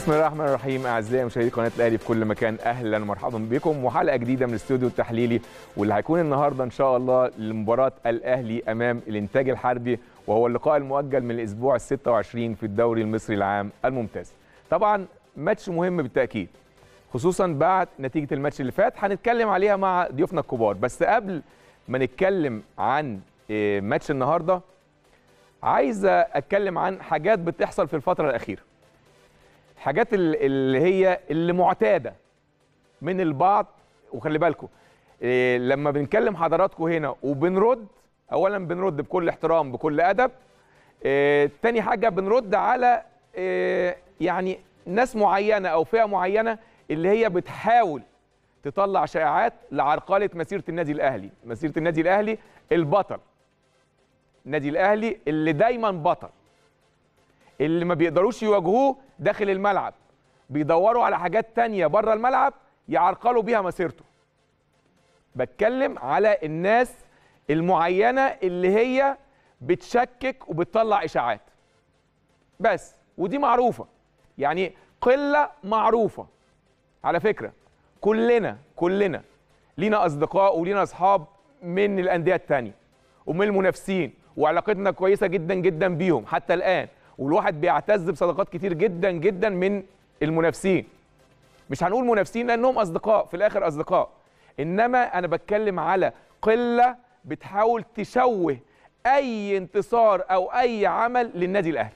بسم الله الرحمن الرحيم اعزائي مشاهدي قناه الاهلي في كل مكان اهلا ومرحبا بكم وحلقه جديده من الاستوديو التحليلي واللي هيكون النهارده ان شاء الله لمباراه الاهلي امام الانتاج الحربي وهو اللقاء المؤجل من الاسبوع ال 26 في الدوري المصري العام الممتاز. طبعا ماتش مهم بالتاكيد خصوصا بعد نتيجه الماتش اللي فات هنتكلم عليها مع ضيوفنا الكبار بس قبل ما نتكلم عن إيه، ماتش النهارده عايز اتكلم عن حاجات بتحصل في الفتره الاخيره. حاجات ال- اللي هي اللي معتاده من البعض وخلي بالكم إيه لما بنكلم حضراتكم هنا وبنرد اولا بنرد بكل احترام بكل ادب إيه تاني حاجه بنرد على إيه يعني ناس معينه او فئه معينه اللي هي بتحاول تطلع شائعات لعرقله مسيره النادي الاهلي مسيره النادي الاهلي البطل النادي الاهلي اللي دايما بطل اللي ما بيقدروش يواجهوه داخل الملعب بيدوروا على حاجات تانية بره الملعب يعرقلوا بيها مسيرته بتكلم على الناس المعينة اللي هي بتشكك وبتطلع إشاعات بس ودي معروفة يعني قلة معروفة على فكرة كلنا كلنا لينا أصدقاء ولينا أصحاب من الأندية التانية ومن المنافسين وعلاقتنا كويسة جدا جدا بيهم حتى الآن والواحد بيعتز بصداقات كتير جدا جدا من المنافسين مش هنقول منافسين لانهم اصدقاء في الاخر اصدقاء انما انا بتكلم على قله بتحاول تشوه اي انتصار او اي عمل للنادي الاهلي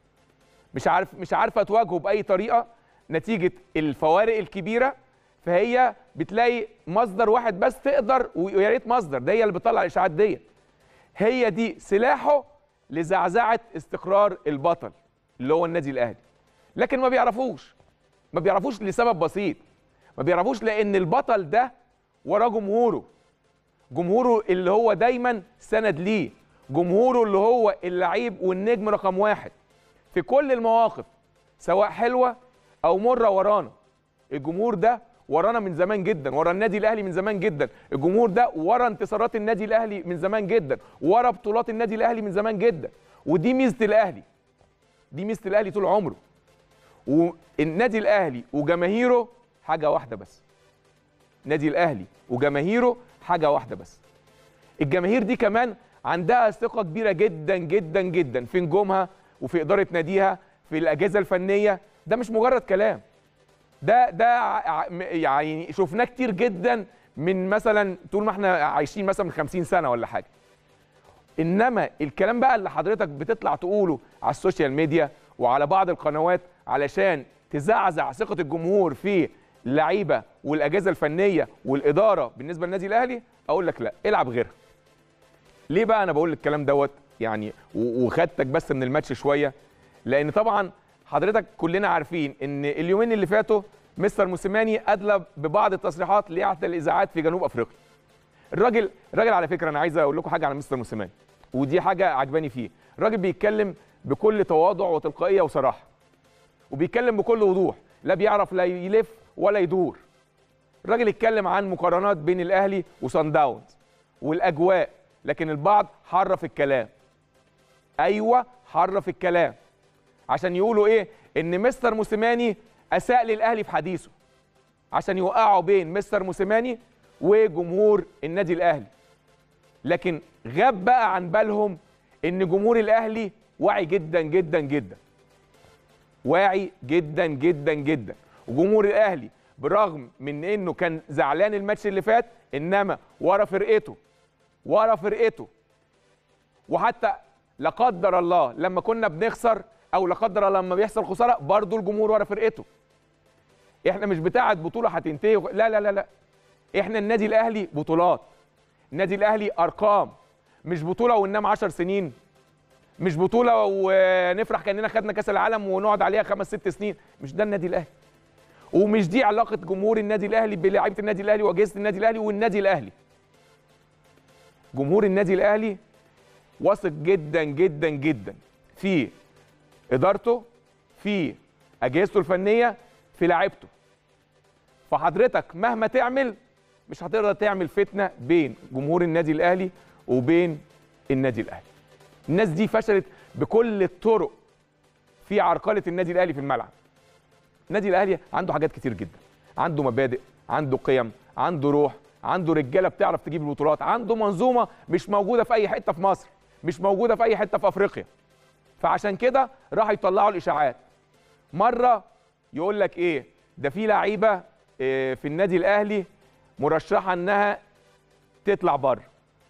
مش عارف مش عارفه تواجهه باي طريقه نتيجه الفوارق الكبيره فهي بتلاقي مصدر واحد بس تقدر ويا ريت مصدر ده هي اللي بتطلع الاشاعات ديت هي دي سلاحه لزعزعه استقرار البطل اللي هو النادي الاهلي لكن ما بيعرفوش ما بيعرفوش لسبب بسيط ما بيعرفوش لان البطل ده وراه جمهوره جمهوره اللي هو دايما سند ليه جمهوره اللي هو اللعيب والنجم رقم واحد في كل المواقف سواء حلوه او مره ورانا الجمهور ده ورانا من زمان جدا ورا النادي الاهلي من زمان جدا الجمهور ده ورا انتصارات النادي الاهلي من زمان جدا ورا بطولات النادي الاهلي من زمان جدا ودي ميزه الاهلي دي ميزه الاهلي طول عمره والنادي الاهلي وجماهيره حاجه واحده بس نادي الاهلي وجماهيره حاجه واحده بس الجماهير دي كمان عندها ثقه كبيره جدا جدا جدا في نجومها وفي اداره ناديها في الاجهزه الفنيه ده مش مجرد كلام ده ده ع- م- يعني شفناه كتير جدا من مثلا طول ما احنا عايشين مثلا من 50 سنه ولا حاجه انما الكلام بقى اللي حضرتك بتطلع تقوله على السوشيال ميديا وعلى بعض القنوات علشان تزعزع ثقه الجمهور في اللعيبه والاجهزه الفنيه والاداره بالنسبه للنادي الاهلي اقول لك لا العب غيرها ليه بقى انا بقول الكلام دوت يعني و- وخدتك بس من الماتش شويه لان طبعا حضرتك كلنا عارفين ان اليومين اللي فاتوا مستر موسيماني ادلى ببعض التصريحات لاحدى الاذاعات في جنوب افريقيا الراجل الراجل على فكره انا عايز اقول لكم حاجه على مستر موسيماني ودي حاجه عجباني فيه الراجل بيتكلم بكل تواضع وتلقائيه وصراحه وبيتكلم بكل وضوح لا بيعرف لا يلف ولا يدور الراجل اتكلم عن مقارنات بين الاهلي وصن داونز والاجواء لكن البعض حرف الكلام ايوه حرف الكلام عشان يقولوا ايه ان مستر موسيماني اساء للاهلي في حديثه عشان يوقعوا بين مستر موسيماني وجمهور النادي الاهلي لكن غاب بقى عن بالهم ان جمهور الاهلي واعي جدا جدا جدا واعي جدا جدا جدا وجمهور الاهلي برغم من انه كان زعلان الماتش اللي فات انما ورا فرقته ورا فرقته وحتى لا قدر الله لما كنا بنخسر او لا قدر الله لما بيحصل خساره برضه الجمهور ورا فرقته احنا مش بتاعه بطوله هتنتهي وخ- لا لا لا لا احنا النادي الاهلي بطولات النادي الاهلي ارقام مش بطوله وننام 10 سنين مش بطوله ونفرح كاننا خدنا كاس العالم ونقعد عليها خمس ست سنين مش ده النادي الاهلي ومش دي علاقه جمهور النادي الاهلي بلاعيبه النادي الاهلي واجهزه النادي الاهلي والنادي الاهلي جمهور النادي الاهلي واثق جدا جدا جدا في ادارته في اجهزته الفنيه في لعيبته فحضرتك مهما تعمل مش هتقدر تعمل فتنه بين جمهور النادي الاهلي وبين النادي الاهلي الناس دي فشلت بكل الطرق في عرقله النادي الاهلي في الملعب النادي الاهلي عنده حاجات كتير جدا عنده مبادئ عنده قيم عنده روح عنده رجاله بتعرف تجيب البطولات عنده منظومه مش موجوده في اي حته في مصر مش موجوده في اي حته في افريقيا فعشان كده راح يطلعوا الاشاعات مره يقول لك ايه ده في لعيبه إيه في النادي الاهلي مرشحه انها تطلع بره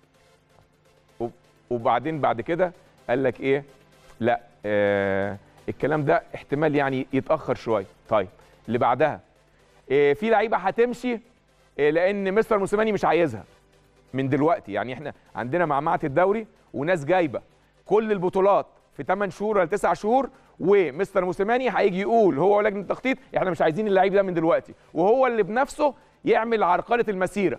وبعدين بعد كده قال لك ايه لا آه الكلام ده احتمال يعني يتاخر شويه طيب اللي بعدها إيه في لعيبه هتمشي إيه لان مستر موسيماني مش عايزها من دلوقتي يعني احنا عندنا معمعه الدوري وناس جايبه كل البطولات في 8 شهور ولا 9 شهور ومستر موسيماني هيجي يقول هو ولجنه التخطيط احنا مش عايزين اللعيب ده من دلوقتي وهو اللي بنفسه يعمل عرقله المسيره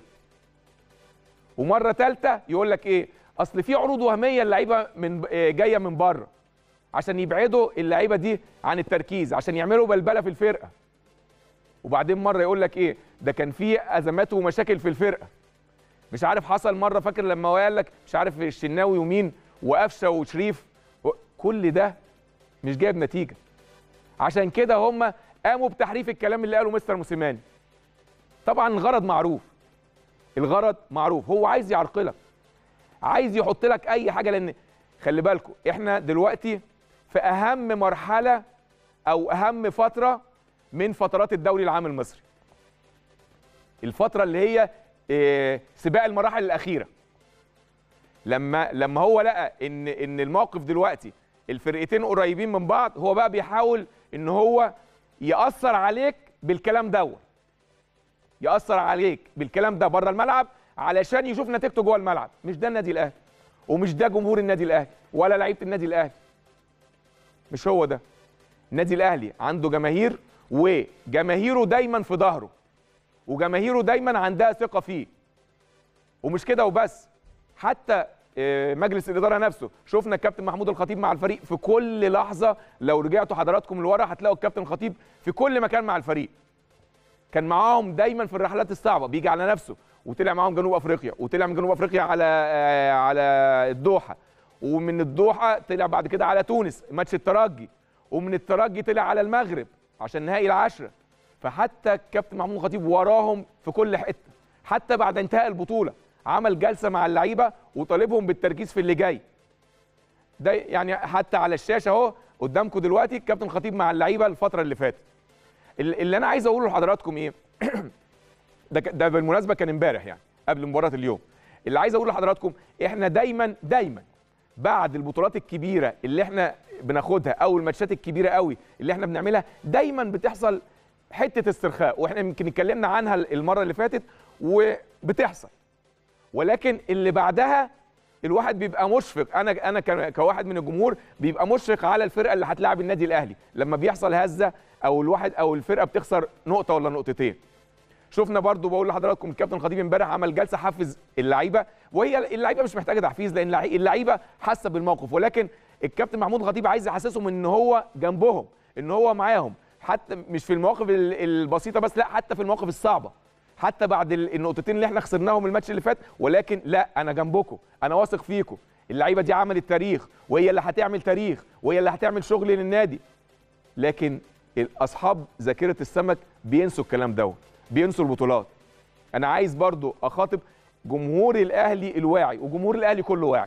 ومره ثالثه يقول لك ايه اصل في عروض وهميه اللعيبه من جايه من بره عشان يبعدوا اللعيبه دي عن التركيز عشان يعملوا بلبله في الفرقه وبعدين مره يقول لك ايه ده كان في ازمات ومشاكل في الفرقه مش عارف حصل مره فاكر لما هو قال لك مش عارف الشناوي ومين وقفشه وشريف كل ده مش جايب نتيجه عشان كده هم قاموا بتحريف الكلام اللي قاله مستر موسيماني طبعا الغرض معروف الغرض معروف هو عايز يعرقلك عايز يحط لك اي حاجه لان خلي بالكم احنا دلوقتي في اهم مرحله او اهم فتره من فترات الدوري العام المصري الفتره اللي هي سباق المراحل الاخيره لما لما هو لقى ان ان الموقف دلوقتي الفرقتين قريبين من بعض هو بقى بيحاول ان هو ياثر عليك بالكلام دوت ياثر عليك بالكلام ده بره الملعب علشان يشوف نتيجته جوه الملعب مش ده النادي الاهلي ومش ده جمهور النادي الاهلي ولا لعيبه النادي الاهلي مش هو ده النادي الاهلي عنده جماهير وجماهيره دايما في ظهره وجماهيره دايما عندها ثقه فيه ومش كده وبس حتى مجلس الاداره نفسه شفنا الكابتن محمود الخطيب مع الفريق في كل لحظه لو رجعتوا حضراتكم لورا هتلاقوا الكابتن الخطيب في كل مكان مع الفريق كان معاهم دايما في الرحلات الصعبه بيجي على نفسه وطلع معاهم جنوب افريقيا وطلع من جنوب افريقيا على على الدوحه ومن الدوحه طلع بعد كده على تونس ماتش الترجي ومن الترجي طلع على المغرب عشان نهائي العشره فحتى الكابتن محمود الخطيب وراهم في كل حته حتى بعد انتهاء البطوله عمل جلسه مع اللعيبه وطالبهم بالتركيز في اللي جاي ده يعني حتى على الشاشه اهو قدامكم دلوقتي الكابتن الخطيب مع اللعيبه الفتره اللي فاتت اللي انا عايز اقوله لحضراتكم ايه ده ده بالمناسبه كان امبارح يعني قبل مباراه اليوم اللي عايز اقوله لحضراتكم احنا دايما دايما بعد البطولات الكبيره اللي احنا بناخدها او الماتشات الكبيره قوي اللي احنا بنعملها دايما بتحصل حته استرخاء واحنا يمكن اتكلمنا عنها المره اللي فاتت وبتحصل ولكن اللي بعدها الواحد بيبقى مشفق انا انا كواحد من الجمهور بيبقى مشفق على الفرقه اللي هتلاعب النادي الاهلي لما بيحصل هزه او الواحد او الفرقه بتخسر نقطه ولا نقطتين شفنا برضو بقول لحضراتكم الكابتن الخطيب امبارح عمل جلسه حفز اللعيبه وهي اللعيبه مش محتاجه تحفيز لان اللعيبه حاسه بالموقف ولكن الكابتن محمود الخطيب عايز يحسسهم ان هو جنبهم ان هو معاهم حتى مش في المواقف البسيطه بس لا حتى في المواقف الصعبه حتى بعد النقطتين اللي احنا خسرناهم الماتش اللي فات ولكن لا انا جنبكم انا واثق فيكم اللعيبه دي عملت تاريخ وهي اللي هتعمل تاريخ وهي اللي هتعمل شغل للنادي لكن اصحاب ذاكره السمك بينسوا الكلام دوت بينسوا البطولات انا عايز برضو اخاطب جمهور الاهلي الواعي وجمهور الاهلي كله واعي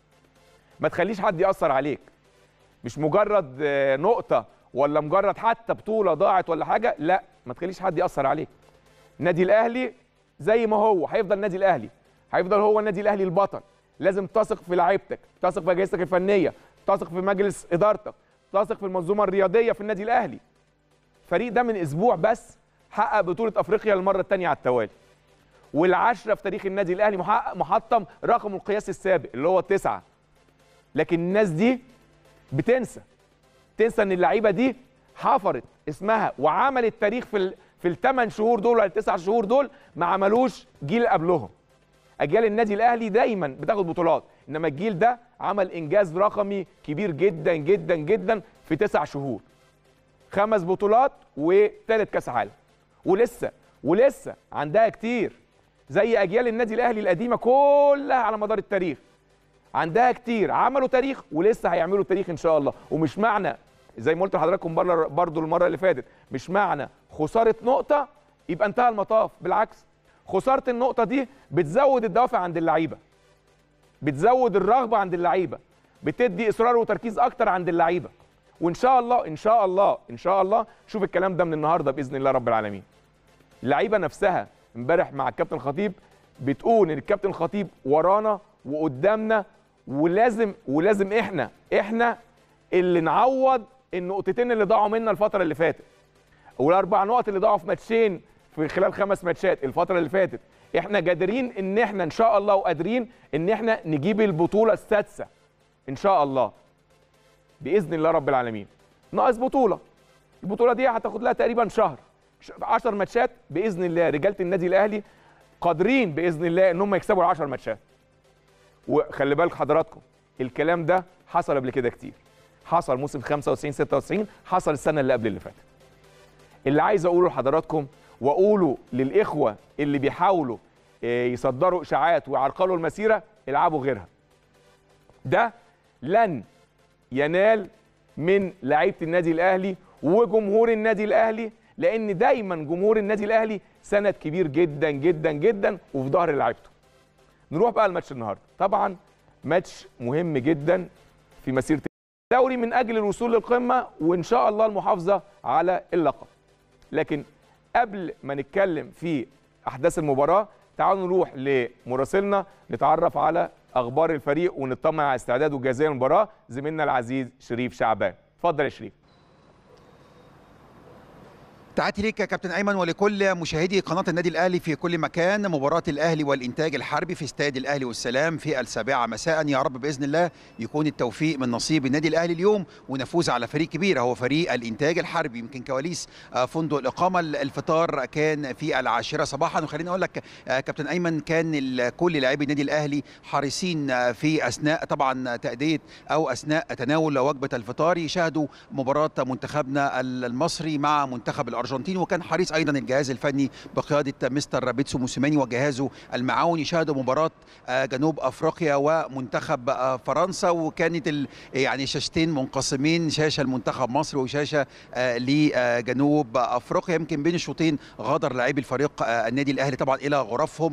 ما تخليش حد ياثر عليك مش مجرد نقطه ولا مجرد حتى بطوله ضاعت ولا حاجه لا ما تخليش حد ياثر عليك النادي الاهلي زي ما هو هيفضل النادي الاهلي هيفضل هو النادي الاهلي البطل لازم تثق في لعيبتك تثق في اجهزتك الفنيه تثق في مجلس ادارتك تثق في المنظومه الرياضيه في النادي الاهلي الفريق ده من اسبوع بس حقق بطوله افريقيا للمره الثانيه على التوالي والعشره في تاريخ النادي الاهلي محقق محطم رقم القياس السابق اللي هو التسعه لكن الناس دي بتنسى تنسى ان اللعيبه دي حفرت اسمها وعملت تاريخ في في الثمان شهور دول ولا التسع شهور دول ما عملوش جيل قبلهم اجيال النادي الاهلي دايما بتاخد بطولات انما الجيل ده عمل انجاز رقمي كبير جدا جدا جدا في تسع شهور خمس بطولات وثالث كاس عالم ولسه ولسه عندها كتير زي اجيال النادي الاهلي القديمه كلها على مدار التاريخ عندها كتير عملوا تاريخ ولسه هيعملوا تاريخ ان شاء الله ومش معنى زي ما قلت لحضراتكم برضو المره اللي فاتت مش معنى خساره نقطه يبقى انتهى المطاف بالعكس خساره النقطه دي بتزود الدوافع عند اللعيبه بتزود الرغبه عند اللعيبه بتدي اصرار وتركيز اكتر عند اللعيبه وان شاء الله ان شاء الله ان شاء الله شوف الكلام ده من النهارده باذن الله رب العالمين اللعيبه نفسها امبارح مع الكابتن الخطيب بتقول ان الكابتن الخطيب ورانا وقدامنا ولازم ولازم احنا احنا اللي نعوض النقطتين اللي ضاعوا منا الفتره اللي فاتت والاربع نقط اللي ضاعوا في ماتشين في خلال خمس ماتشات الفتره اللي فاتت احنا قادرين ان احنا ان شاء الله وقادرين ان احنا نجيب البطوله السادسه ان شاء الله باذن الله رب العالمين ناقص بطوله البطوله دي هتاخد لها تقريبا شهر 10 ماتشات باذن الله رجاله النادي الاهلي قادرين باذن الله ان هم يكسبوا ال 10 ماتشات وخلي بالك حضراتكم الكلام ده حصل قبل كده كتير حصل موسم 95 96 حصل السنه اللي قبل اللي فاتت اللي عايز اقوله لحضراتكم واقوله للاخوه اللي بيحاولوا يصدروا اشاعات ويعرقلوا المسيره العبوا غيرها ده لن ينال من لعيبه النادي الاهلي وجمهور النادي الاهلي لان دايما جمهور النادي الاهلي سند كبير جدا جدا جدا وفي ظهر لعيبته نروح بقى الماتش النهارده طبعا ماتش مهم جدا في مسيره الدوري من اجل الوصول للقمه وان شاء الله المحافظه على اللقب لكن قبل ما نتكلم في احداث المباراه تعالوا نروح لمراسلنا نتعرف على اخبار الفريق ونطمن على استعداده الجاهزيه للمباراه زميلنا العزيز شريف شعبان اتفضل يا شريف تحياتي ليك يا كابتن ايمن ولكل مشاهدي قناه النادي الاهلي في كل مكان مباراه الاهلي والانتاج الحربي في استاد الاهلي والسلام في السابعه مساء يا رب باذن الله يكون التوفيق من نصيب النادي الاهلي اليوم ونفوز على فريق كبير هو فريق الانتاج الحربي يمكن كواليس فندق الاقامه الفطار كان في العاشره صباحا وخليني اقول لك كابتن ايمن كان كل لاعبي النادي الاهلي حريصين في اثناء طبعا تاديه او اثناء تناول وجبه الفطار يشاهدوا مباراه منتخبنا المصري مع منتخب الارجنتين وكان حريص ايضا الجهاز الفني بقياده مستر بيتسو موسيماني وجهازه المعاون يشاهدوا مباراه جنوب افريقيا ومنتخب فرنسا وكانت يعني شاشتين منقسمين شاشه لمنتخب مصر وشاشه لجنوب افريقيا يمكن بين الشوطين غادر لاعبي الفريق النادي الاهلي طبعا الى غرفهم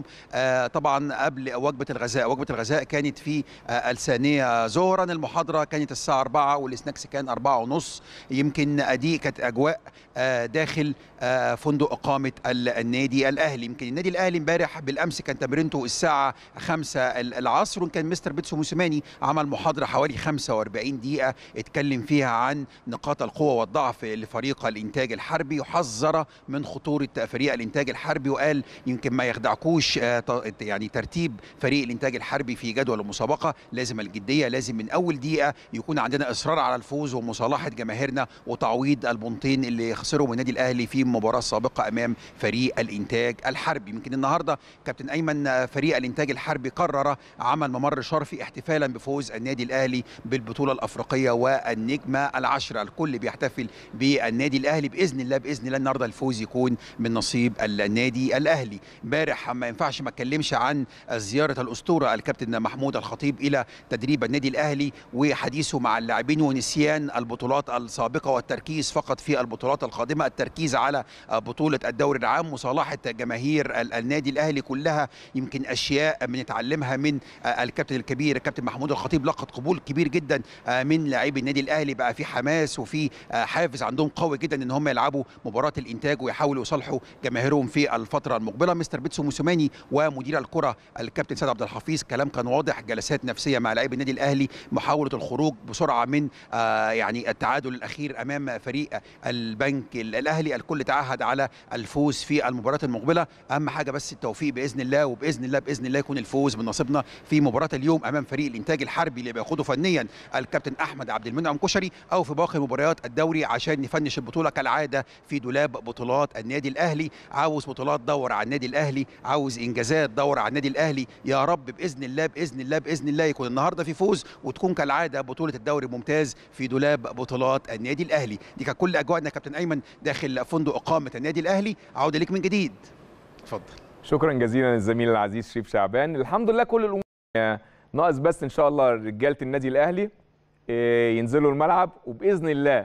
طبعا قبل وجبه الغذاء وجبه الغذاء كانت في الثانيه ظهرا المحاضره كانت الساعه 4 والسناكس كان 4 ونص يمكن دي كانت اجواء داخل فندق اقامه النادي الاهلي يمكن النادي الاهلي امبارح بالامس كان تمرينته الساعه 5 العصر وكان مستر بيتسو موسيماني عمل محاضره حوالي 45 دقيقه اتكلم فيها عن نقاط القوه والضعف لفريق الانتاج الحربي وحذر من خطوره فريق الانتاج الحربي وقال يمكن ما يخدعكوش يعني ترتيب فريق الانتاج الحربي في جدول المسابقه لازم الجديه لازم من اول دقيقه يكون عندنا اصرار على الفوز ومصالحه جماهيرنا وتعويض البنطين اللي خسرهم النادي الاهلي في المباراه السابقه امام فريق الانتاج الحربي يمكن النهارده كابتن ايمن فريق الانتاج الحربي قرر عمل ممر شرفي احتفالا بفوز النادي الاهلي بالبطوله الافريقيه والنجمه العشره الكل بيحتفل بالنادي الاهلي باذن الله باذن الله النهارده الفوز يكون من نصيب النادي الاهلي امبارح ما ينفعش ما اتكلمش عن زياره الاسطوره الكابتن محمود الخطيب الى تدريب النادي الاهلي وحديثه مع اللاعبين ونسيان البطولات السابقه والتركيز فقط في البطولات القادمه التركيز على بطوله الدوري العام مصالحه جماهير النادي الاهلي كلها يمكن اشياء بنتعلمها من الكابتن الكبير الكابتن محمود الخطيب لقد قبول كبير جدا من لاعبي النادي الاهلي بقى في حماس وفي حافز عندهم قوي جدا ان هم يلعبوا مباراه الانتاج ويحاولوا يصالحوا جماهيرهم في الفتره المقبله مستر بيتسو موسيماني ومدير الكره الكابتن سيد عبد الحفيظ كلام كان واضح جلسات نفسيه مع لاعبي النادي الاهلي محاوله الخروج بسرعه من يعني التعادل الاخير امام فريق البنك الاهلي الكل تعهد على الفوز في المباراه المقبله اهم حاجه بس التوفيق باذن الله وباذن الله باذن الله يكون الفوز من نصيبنا في مباراه اليوم امام فريق الانتاج الحربي اللي بياخده فنيا الكابتن احمد عبد المنعم كشري او في باقي مباريات الدوري عشان نفنش البطوله كالعاده في دولاب بطولات النادي الاهلي عاوز بطولات دور على النادي الاهلي عاوز انجازات دور على النادي الاهلي يا رب باذن الله باذن الله باذن الله يكون النهارده في فوز وتكون كالعاده بطوله الدوري الممتاز في دولاب بطولات النادي الاهلي دي كانت كل اجواءنا كابتن ايمن داخل فندق اقامه النادي الاهلي عوده ليك من جديد اتفضل شكرا جزيلا للزميل العزيز شريف شعبان الحمد لله كل الامور ناقص بس ان شاء الله رجاله النادي الاهلي ينزلوا الملعب وباذن الله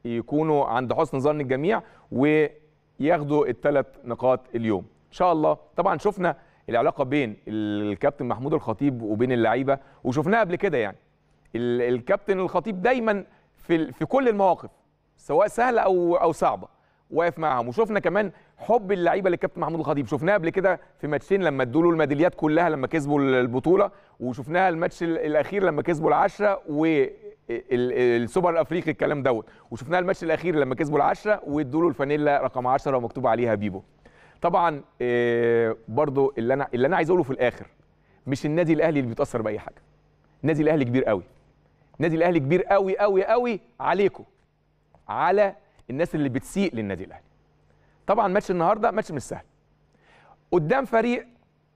يكونوا عند حسن ظن الجميع وياخدوا الثلاث نقاط اليوم ان شاء الله طبعا شفنا العلاقه بين الكابتن محمود الخطيب وبين اللعيبه وشفناها قبل كده يعني ال- الكابتن الخطيب دايما في في كل المواقف سواء سهله او او صعبه واقف معاهم وشفنا كمان حب اللعيبه للكابتن محمود الخطيب شفناه قبل كده في ماتشين لما ادوا له الميداليات كلها لما كسبوا البطوله وشفناها الماتش ال- الاخير لما كسبوا العشره والسوبر الافريقي الكلام دوت وشفناها الماتش الاخير لما كسبوا العشره وادوا له الفانيلا رقم 10 ومكتوب عليها بيبو طبعا آه، برضو اللي انا اللي انا عايز اقوله في الاخر مش النادي الاهلي اللي بيتاثر باي حاجه النادي الاهلي كبير قوي النادي الاهلي كبير قوي قوي قوي عليكم على الناس اللي بتسيء للنادي الاهلي طبعا ماتش النهارده ماتش مش سهل قدام فريق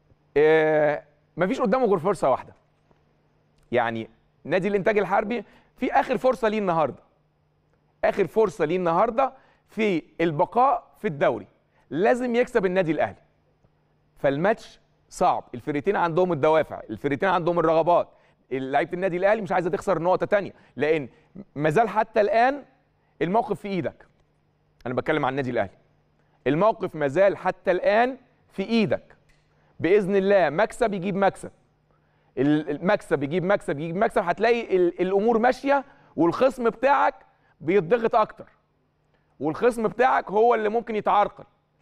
آه مفيش قدامه غير فرصه واحده يعني نادي الانتاج الحربي في اخر فرصه ليه النهارده اخر فرصه ليه النهارده في البقاء في الدوري لازم يكسب النادي الاهلي فالماتش صعب الفريقين عندهم الدوافع الفريقين عندهم الرغبات لعيبه النادي الاهلي مش عايزه تخسر نقطه تانية لان ما زال حتى الان الموقف في ايدك انا بتكلم عن النادي الاهلي الموقف ما زال حتى الان في ايدك باذن الله مكسب يجيب مكسب ال- المكسب يجيب مكسب يجيب مكسب هتلاقي ال- الامور ماشيه والخصم بتاعك بيضغط اكتر والخصم بتاعك هو اللي ممكن يتعرقل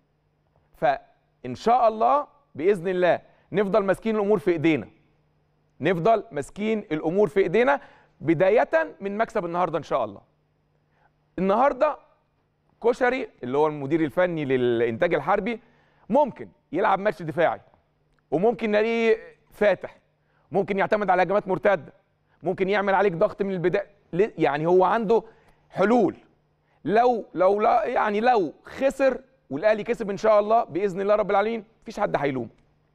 فان شاء الله باذن الله نفضل ماسكين الامور في ايدينا نفضل ماسكين الامور في ايدينا بدايه من مكسب النهارده ان شاء الله النهارده كشري اللي هو المدير الفني للانتاج الحربي ممكن يلعب ماتش دفاعي وممكن نلاقيه فاتح ممكن يعتمد على هجمات مرتده ممكن يعمل عليك ضغط من البدايه ليه؟ يعني هو عنده حلول لو لو لا يعني لو خسر والاهلي كسب ان شاء الله باذن الله رب العالمين مفيش حد هيلوم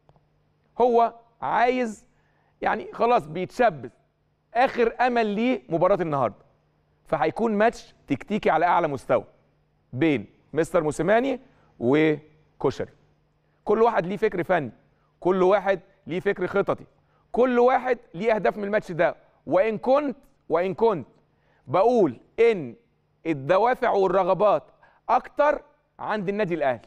هو عايز يعني خلاص بيتشبث اخر امل ليه مباراه النهارده فهيكون ماتش تكتيكي على اعلى مستوى بين مستر موسيماني وكشري كل واحد ليه فكر فني كل واحد ليه فكر خططي كل واحد ليه اهداف من الماتش ده وان كنت وان كنت بقول ان الدوافع والرغبات اكتر عند النادي الاهلي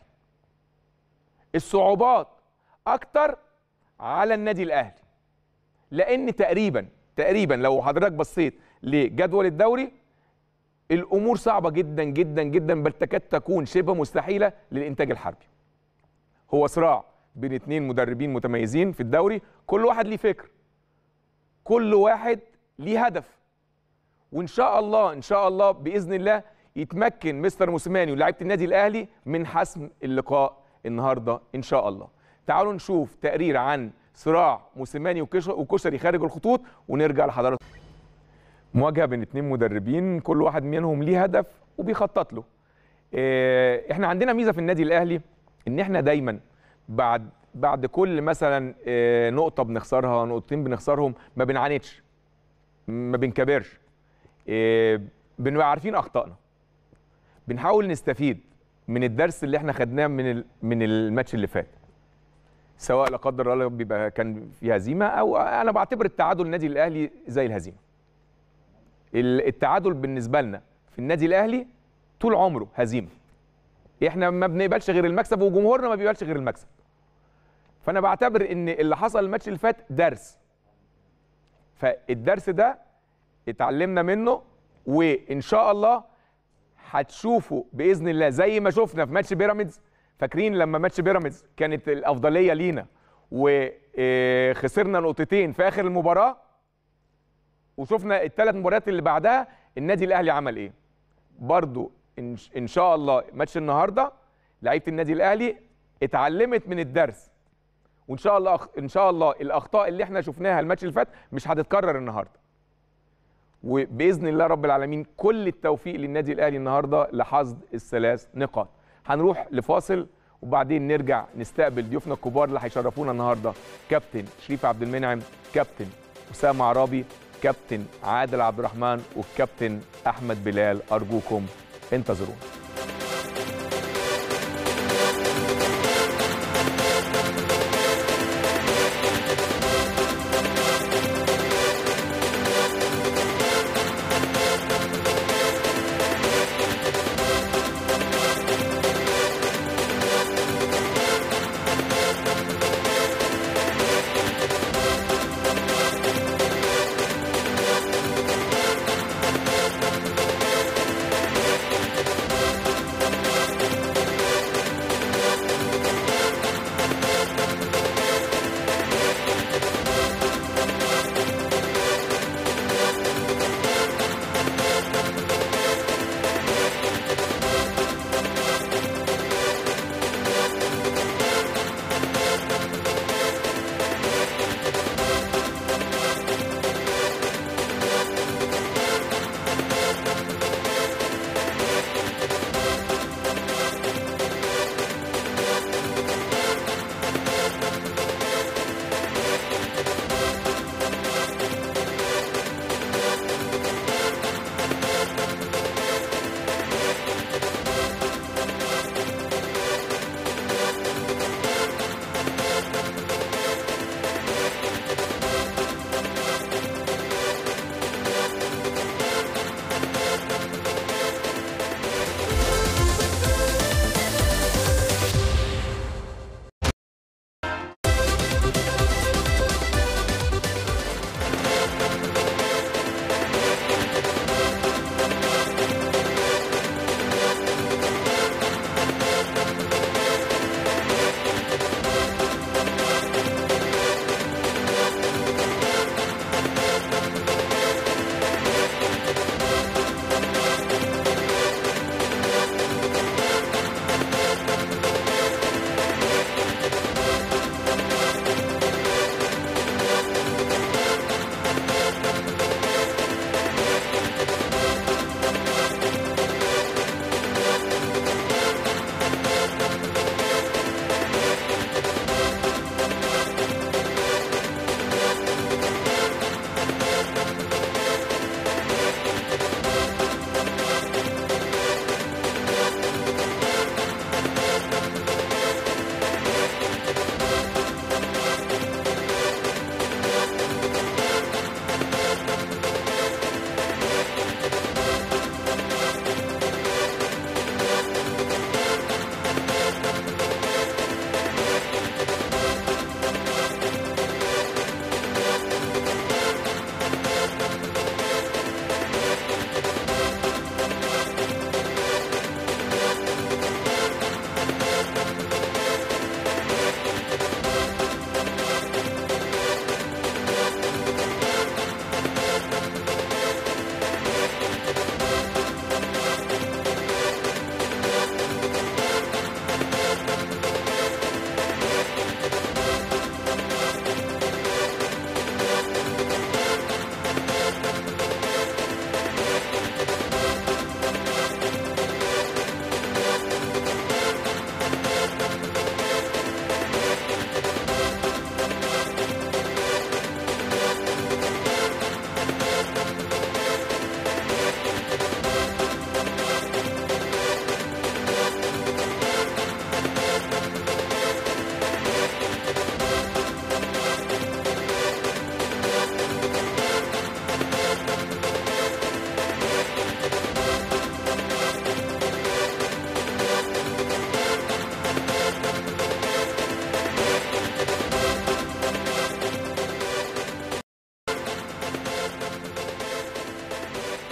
الصعوبات اكتر على النادي الاهلي لان تقريبا تقريبا لو حضرتك بصيت لجدول الدوري الامور صعبه جدا جدا جدا بل تكاد تكون شبه مستحيله للانتاج الحربي هو صراع بين اتنين مدربين متميزين في الدوري كل واحد ليه فكر كل واحد ليه هدف وان شاء الله ان شاء الله باذن الله يتمكن مستر موسيماني ولاعيبه النادي الاهلي من حسم اللقاء النهارده ان شاء الله تعالوا نشوف تقرير عن صراع موسيماني وكش- وكشري خارج الخطوط ونرجع لحضراتكم مواجهه بين اتنين مدربين كل واحد منهم ليه هدف وبيخطط له إيه، احنا عندنا ميزه في النادي الاهلي ان احنا دايما بعد بعد كل مثلا إيه، نقطه بنخسرها نقطتين بنخسرهم ما بنعاندش ما بنكبرش إيه، بنبقى عارفين اخطائنا بنحاول نستفيد من الدرس اللي احنا خدناه من ال- من الماتش اللي فات سواء لا قدر الله بيبقى كان في هزيمه او انا بعتبر التعادل النادي الاهلي زي الهزيمه ال- التعادل بالنسبه لنا في النادي الاهلي طول عمره هزيمه احنا ما بنقبلش غير المكسب وجمهورنا ما بيقبلش غير المكسب فانا بعتبر ان اللي حصل الماتش اللي فات درس فالدرس ده اتعلمنا منه وان شاء الله هتشوفوا باذن الله زي ما شفنا في ماتش بيراميدز فاكرين لما ماتش بيراميدز كانت الافضليه لينا وخسرنا نقطتين في اخر المباراه وشفنا الثلاث مباريات اللي بعدها النادي الاهلي عمل ايه برضو ان إن شاء الله ماتش النهارده لعيبه النادي الاهلي اتعلمت من الدرس وان شاء الله ان شاء الله الاخطاء اللي احنا شفناها الماتش اللي فات مش هتتكرر النهارده وباذن الله رب العالمين كل التوفيق للنادي الاهلي النهارده لحصد الثلاث نقاط هنروح لفاصل وبعدين نرجع نستقبل ضيوفنا الكبار اللي هيشرفونا النهارده كابتن شريف عبد المنعم كابتن اسامه عرابي كابتن عادل عبد الرحمن والكابتن احمد بلال ارجوكم انتظرونا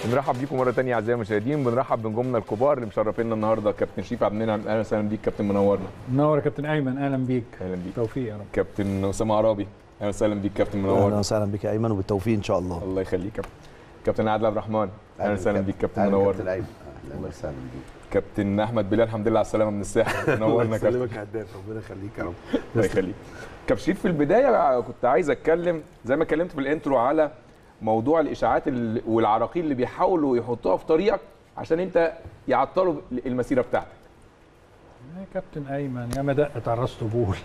بنرحب بيكم مره ثانيه اعزائي المشاهدين بنرحب بنجومنا الكبار اللي مشرفينا النهارده كابتن شريف عبد المنعم اهلا وسهلا بيك كابتن منورنا منور يا كابتن ايمن اهلا بيك اهلا بيك توفيق يا رب كابتن اسامه عرابي اهلا وسهلا بيك كابتن اهلا منورنا وسهلا بك يا ايمن وبالتوفيق ان شاء الله الله يخليك كابتن كابتن عادل عبد الرحمن اهلا وسهلا بيك كابتن كابتن منورنا ايمن اهلا وسهلا بيك كابتن احمد بلال الحمد لله على السلامه من الساحل منورنا كابتن يسلمك يا هداف ربنا يخليك يا رب الله يخليك كابتن شريف في البدايه كنت عايز اتكلم زي ما اتكلمت في الانترو على موضوع الاشاعات ال- والعراقيل اللي بيحاولوا يحطوها في طريقك عشان انت يعطلوا المسيره بتاعتك يا كابتن ايمن يا ما دقت على الراس طبول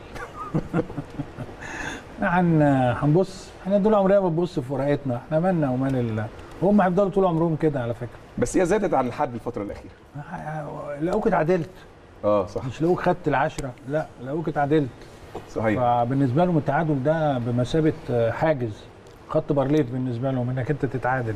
هن هنبص احنا دول عمرنا ما بنبص في ورقتنا احنا مالنا ومال ال هم هيفضلوا طول عمرهم كده على فكره بس هي زادت عن الحد الفتره الاخيره لقوك اتعادلت اه صح مش لقوك خدت العشره لا لقوك اتعادلت صحيح فبالنسبه لهم التعادل ده بمثابه حاجز خط بارليف بالنسبه لهم انك انت تتعادل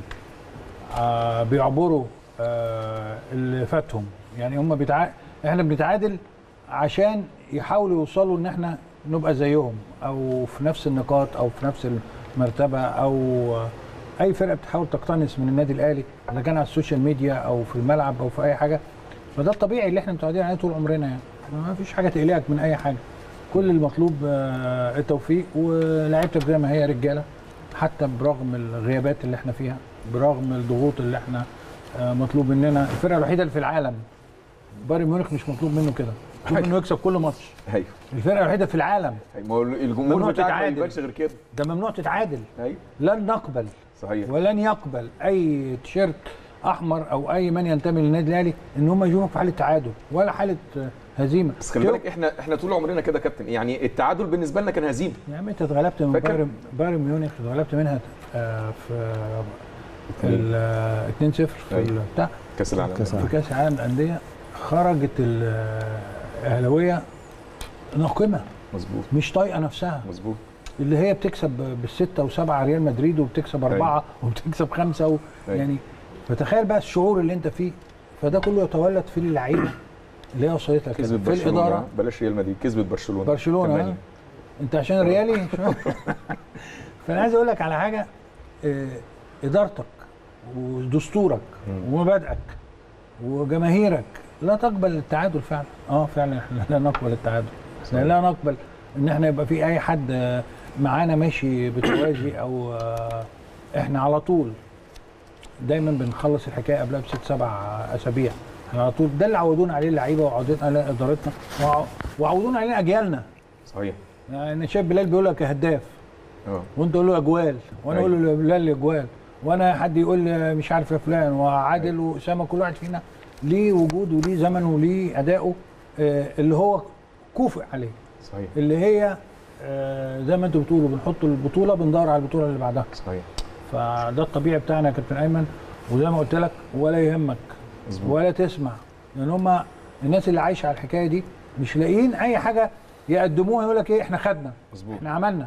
آه بيعبروا آه اللي فاتهم يعني هم بيتع... احنا بنتعادل عشان يحاولوا يوصلوا ان احنا نبقى زيهم او في نفس النقاط او في نفس المرتبه او اي فرقه بتحاول تقتنص من النادي الاهلي اذا كان على السوشيال ميديا او في الملعب او في اي حاجه فده الطبيعي اللي احنا متعودين عليه طول عمرنا يعني ما فيش حاجه تقلقك من اي حاجه كل المطلوب آه، التوفيق ولاعيبتك زي ما هي رجاله حتى برغم الغيابات اللي احنا فيها برغم الضغوط اللي احنا آه، مطلوب مننا الفرقه الوحيده اللي في العالم بايرن ميونخ مش مطلوب منه كده مطلوب منه يكسب كل ماتش ايوه الفرقه الوحيده في العالم أيوة. ما هو ممنوع الجمهور بتاعك ما تتعادل. يبانش غير كده ده ممنوع تتعادل ايوه لن نقبل صحيح ولن يقبل اي تيشيرت احمر او اي من ينتمي للنادي الاهلي ان هم يشوفوا في حاله تعادل ولا حاله آه، هزيمه بس خلي بالك احنا احنا طول عمرنا كده يا كابتن يعني التعادل بالنسبه لنا كان هزيمه يا عم انت اتغلبت من فاكر؟ بايرن بايرن ميونخ اتغلبت منها آه، في ال 2 0 في أيوة. ال- بتاع كاس العالم كأس في كاس العالم للانديه خرجت الاهلاويه ناقمه مظبوط مش طايقه نفسها مظبوط اللي هي بتكسب بالسته وسبعه ريال مدريد وبتكسب اربعه وبتكسب خمسه و... أيوة. يعني فتخيل بقى الشعور اللي انت فيه فده كله يتولد في اللعيبه اللي هي وصلتها كده كسبت في برشلونه الاداره بلاش ريال مدريد كسبت برشلونه برشلونه تمانية. ها؟ انت عشان ريالي فانا عايز اقول لك على حاجه اه، ادارتك ودستورك مم. ومبادئك وجماهيرك لا تقبل التعادل فعلا اه فعلا احنا لا نقبل التعادل احنا لا نقبل ان احنا يبقى في اي حد اه، معانا ماشي بتوازي او اه، احنا على طول دايما بنخلص الحكايه قبلها بست سبع اسابيع احنا على طول ده اللي عودونا عليه اللعيبه وعودونا عليه ادارتنا وع- وعودونا عليه اجيالنا صحيح يعني انا شايف بلال بيقول لك يا هداف اه وانت تقول له يا جوال وانا أيوة. اقول له يا بلال يا جوال وانا حد يقول لي مش عارف يا فلان وعادل واسامه كل واحد فينا ليه وجود وليه زمن وليه اداؤه آه، اللي هو كوفئ عليه صحيح اللي هي آه، زي ما انتوا بتقولوا بنحط البطوله بندور على البطوله اللي بعدها صحيح فده الطبيعي بتاعنا يا كابتن ايمن وزي ما قلت لك ولا يهمك مظبوط ولا تسمع لان هم الناس اللي عايشه على الحكايه دي مش لاقيين اي حاجه يقدموها يقول لك ايه احنا خدنا مظبوط احنا عملنا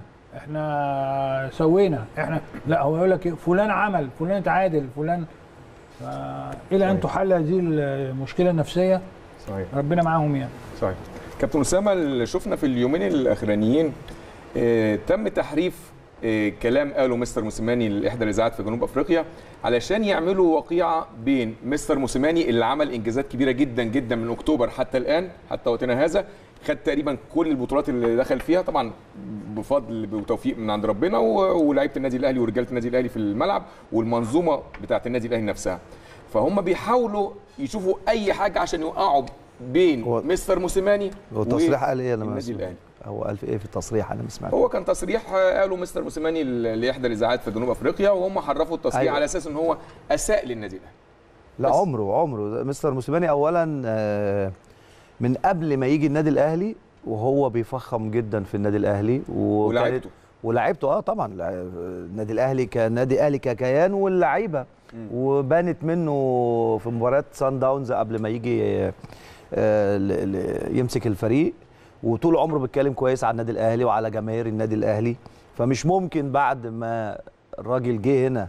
احنا سوينا احنا لا هو يقول لك إيه؟ فلان عمل فلان تعادل فلان ف... الى ان صحيح. تحل هذه المشكله النفسيه صحيح ربنا معاهم يعني صحيح كابتن اسامه اللي شفنا في اليومين الاخرانيين آه تم تحريف آه كلام قاله مستر موسيماني لاحدى الاذاعات في جنوب افريقيا علشان يعملوا وقيعه بين مستر موسيماني اللي عمل انجازات كبيره جدا جدا من اكتوبر حتى الان حتى وقتنا هذا خد تقريبا كل البطولات اللي دخل فيها طبعا بفضل وتوفيق من عند ربنا و- ولاعيبه النادي الاهلي ورجاله النادي الاهلي في الملعب والمنظومه بتاعه النادي الاهلي نفسها فهم بيحاولوا يشوفوا اي حاجه عشان يوقعوا بين هو- مستر موسيماني هو التصريح قال ايه انا ما النادي سمعت. الاهلي هو قال في ايه في التصريح انا ما سمعت هو كان تصريح آه، قاله مستر موسيماني ل- لاحدى الاذاعات في جنوب افريقيا وهم حرفوا التصريح أيوة. على اساس ان هو اساء للنادي الاهلي لا بس. عمره عمره مستر موسيماني اولا آه، من قبل ما يجي النادي الاهلي وهو بيفخم جدا في النادي الاهلي وكانت- ولاعيبته ولاعيبته اه طبعا لع- النادي الاهلي كنادي اهلي ككيان واللعيبه وبانت منه في مباراه سان داونز قبل ما يجي آه، آه، ل- ل- يمسك الفريق وطول عمره بيتكلم كويس على النادي الاهلي وعلى جماهير النادي الاهلي فمش ممكن بعد ما الراجل جه هنا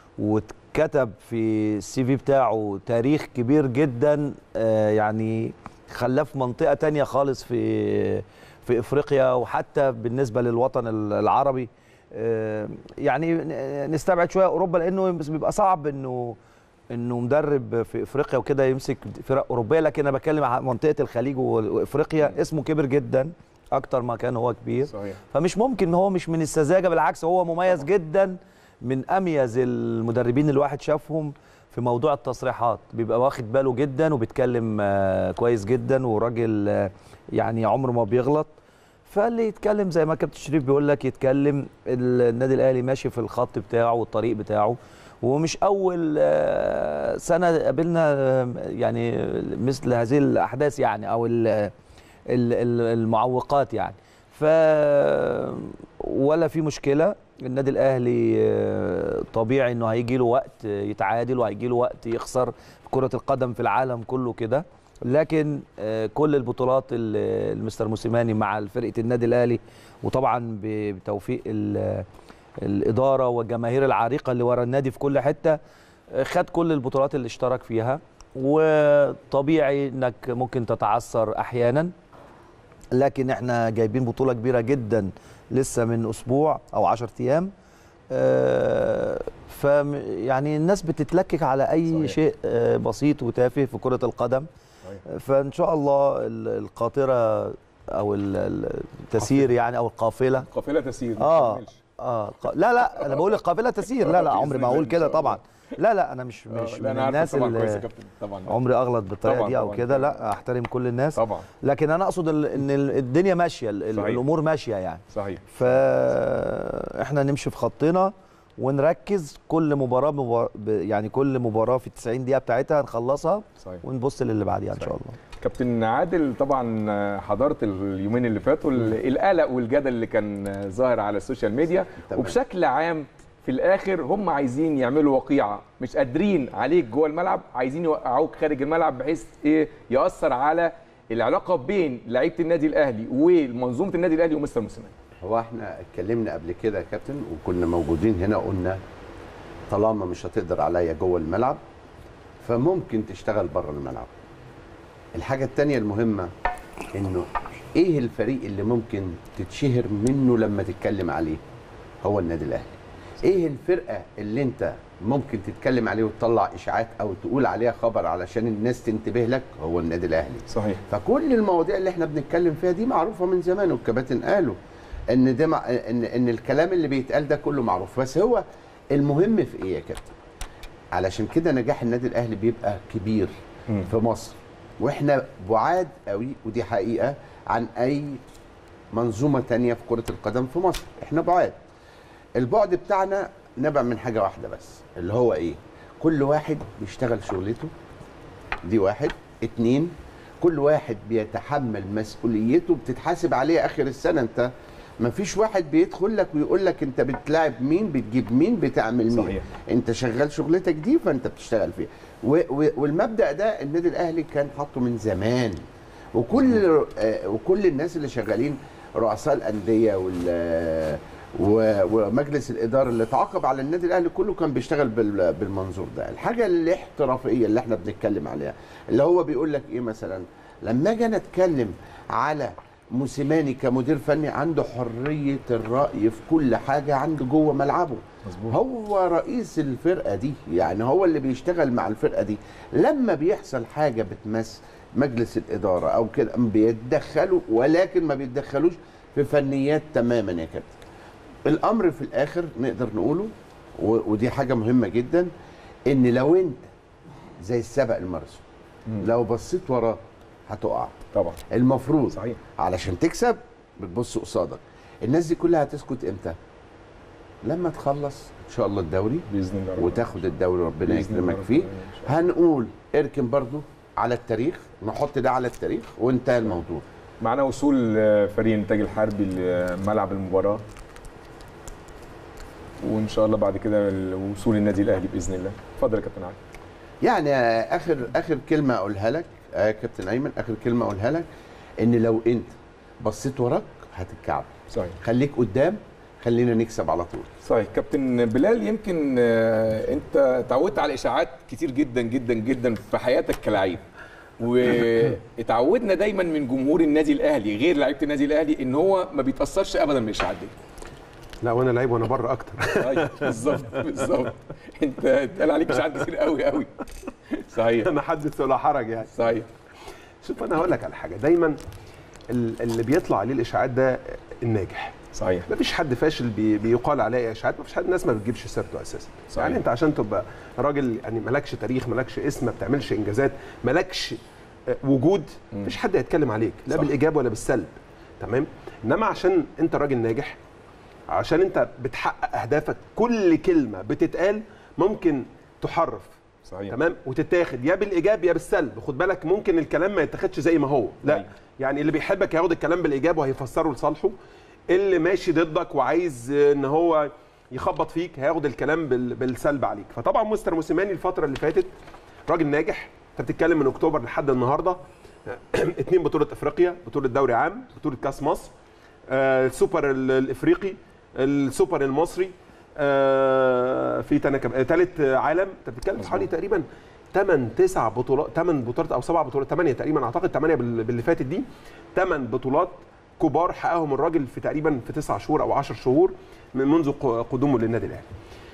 واتكتب في السي في بتاعه تاريخ كبير جدا آه، يعني خلاه في منطقه تانية خالص في في افريقيا وحتى بالنسبه للوطن العربي آه، يعني نستبعد شويه اوروبا لانه بيبقى صعب انه انه مدرب في افريقيا وكده يمسك فرق اوروبيه لكن انا بتكلم عن منطقه الخليج وافريقيا اسمه كبر جدا اكتر ما كان هو كبير صحيح فمش ممكن ان هو مش من السذاجه بالعكس هو مميز جدا من اميز المدربين اللي الواحد شافهم في موضوع التصريحات بيبقى واخد باله جدا وبيتكلم آه، كويس جدا وراجل آه، يعني عمره ما بيغلط فاللي يتكلم زي ما كابتن شريف بيقول لك يتكلم النادي الاهلي ماشي في الخط بتاعه والطريق بتاعه ومش اول آه، سنه قابلنا آه، يعني مثل هذه الاحداث يعني او ال- ال- ال- المعوقات يعني ف ولا في مشكله النادي الاهلي آه، طبيعي انه هيجي له وقت يتعادل وهيجي له وقت يخسر كره القدم في العالم كله كده لكن آه، كل البطولات اللي المستر موسيماني مع فرقه النادي الاهلي وطبعا ب- بتوفيق ال- الاداره والجماهير العريقه اللي ورا النادي في كل حته آه، خد كل البطولات اللي اشترك فيها وطبيعي انك ممكن تتعثر احيانا لكن احنا جايبين بطوله كبيره جدا لسه من اسبوع او 10 ايام آه، ف يعني الناس بتتلكك على اي صحيح. صحيح. شيء آه، بسيط وتافه في كره القدم صحيح. فان شاء الله ال- القاطره او ال- ال- التسير يعني او القافله قافله تسير ما اه تكملش. اه ق- لا لا انا بقول القافله تسير لا لا بإذن عمري ما الله اقول إن كده شاء الله. طبعا لا لا انا مش آه، مش لا، من أنا عارف الناس طبعا كويس يا اللي كابتن طبعا عمري اغلط بالطريقه طبعاً، دي او طبعاً. كده لا احترم كل الناس طبعا لكن انا اقصد ال- ان ال- الدنيا ماشيه ال- ال- صحيح. الامور ماشيه يعني صحيح فاحنا نمشي في خطنا ونركز كل مباراه مبار... ب- يعني كل مباراه في 90 دقيقه بتاعتها نخلصها صحيح ونبص للي بعديها ان صحيح. شاء الله كابتن عادل طبعا حضرت اليومين اللي فاتوا القلق والجدل اللي كان ظاهر على السوشيال ميديا تمام. وبشكل عام في الاخر هم عايزين يعملوا وقيعه مش قادرين عليك جوه الملعب عايزين يوقعوك خارج الملعب بحيث ايه ياثر على العلاقه بين لعيبه النادي الاهلي ومنظومه النادي الاهلي ومستر موسيماني هو احنا اتكلمنا قبل كده يا كابتن وكنا موجودين هنا قلنا طالما مش هتقدر عليا جوه الملعب فممكن تشتغل بره الملعب الحاجة التانية المهمة انه ايه الفريق اللي ممكن تتشهر منه لما تتكلم عليه هو النادي الاهلي ايه الفرقة اللي انت ممكن تتكلم عليه وتطلع اشاعات او تقول عليها خبر علشان الناس تنتبه لك هو النادي الاهلي صحيح فكل المواضيع اللي احنا بنتكلم فيها دي معروفه من زمان والكباتن قالوا ان ده مع ان ان الكلام اللي بيتقال ده كله معروف بس هو المهم في ايه يا كابتن علشان كده نجاح النادي الاهلي بيبقى كبير مم. في مصر واحنا بعاد قوي ودي حقيقه عن اي منظومه تانية في كره القدم في مصر احنا بعاد البعد بتاعنا نبع من حاجه واحده بس اللي هو ايه كل واحد بيشتغل شغلته دي واحد اتنين كل واحد بيتحمل مسؤوليته بتتحاسب عليه اخر السنه انت ما فيش واحد بيدخل لك ويقول لك انت بتلاعب مين بتجيب مين بتعمل مين صحيح. انت شغال شغلتك دي فانت بتشتغل فيها و و والمبدا ده النادي الاهلي كان حاطه من زمان وكل آه وكل الناس اللي شغالين رؤساء الانديه وال و- ومجلس الاداره اللي تعاقب على النادي الاهلي كله كان بيشتغل بال- بالمنظور ده الحاجه الاحترافيه اللي احنا بنتكلم عليها اللي هو بيقول لك ايه مثلا لما اجي انا اتكلم على موسيماني كمدير فني عنده حريه الراي في كل حاجه عنده جوه ملعبه مظبوط. هو رئيس الفرقه دي يعني هو اللي بيشتغل مع الفرقه دي لما بيحصل حاجه بتمس مجلس الاداره او كده بيتدخلوا ولكن ما بيتدخلوش في فنيات تماما يا كابتن الامر في الاخر نقدر نقوله و- ودي حاجه مهمه جدا ان لو انت زي السبق الماراثون لو بصيت وراه هتقع طبعا المفروض صحيح علشان تكسب بتبص قصادك الناس دي كلها هتسكت امتى لما تخلص ان شاء الله الدوري باذن الله رب وتاخد الدوري ربنا بإذن الله يكرمك رب فيه العالمين إن شاء الله. هنقول اركن برضو على التاريخ نحط ده على التاريخ وانتهى الموضوع معنا وصول آه، فريق الانتاج الحربي لملعب المباراه وان شاء الله بعد كده وصول النادي الاهلي باذن الله اتفضل يا كابتن علي يعني آه، اخر اخر كلمه اقولها لك آه، كابتن ايمن اخر كلمه اقولها لك ان لو انت بصيت وراك هتتكعب صحيح خليك قدام خلينا نكسب على طول صحيح كابتن بلال يمكن آه، انت تعودت على اشاعات كتير جدا جدا جدا في حياتك كلاعب واتعودنا دايما من جمهور النادي الاهلي غير لعيبه النادي الاهلي ان هو ما بيتاثرش ابدا بالاشاعات دي لا وانا لعيب وانا بره اكتر طيب بالظبط بالظبط انت اتقال عليك اشاعات كتير قوي قوي صحيح انا حدث ولا حرج يعني صحيح شوف انا هقول لك على حاجه دايما ال- اللي بيطلع عليه الاشاعات ده الناجح صحيح مفيش حد فاشل بي بيقال عليه اشاعات مفيش حد الناس ما بتجيبش سيرته اساسا صحيح. يعني انت عشان تبقى راجل يعني مالكش تاريخ مالكش اسم ما بتعملش انجازات مالكش آه، وجود مفيش حد هيتكلم عليك لا صح. بالايجاب ولا بالسلب تمام انما عشان انت راجل ناجح عشان انت بتحقق اهدافك كل كلمه بتتقال ممكن تحرف صحيح تمام وتتاخد يا بالايجاب يا بالسلب خد بالك ممكن الكلام ما يتاخدش زي ما هو لا أيوة. يعني اللي بيحبك ياخد الكلام بالايجاب وهيفسره لصالحه اللي ماشي ضدك وعايز ان هو يخبط فيك هياخد الكلام بال- بالسلب عليك فطبعا مستر موسيماني الفتره اللي فاتت راجل ناجح انت بتتكلم من اكتوبر لحد النهارده اتنين بطوله افريقيا بطوله دوري عام بطوله كاس مصر آه، السوبر ال- الافريقي السوبر المصري آه، في ثالث عالم انت بتتكلم في حوالي تقريبا 8 9 بطولات 8 بطولات او 7 بطولات 8 تقريبا اعتقد 8 بال- باللي فاتت دي 8 بطولات كبار حققهم الراجل في تقريبا في 9 شهور او 10 شهور من منذ ق- قدومه للنادي الاهلي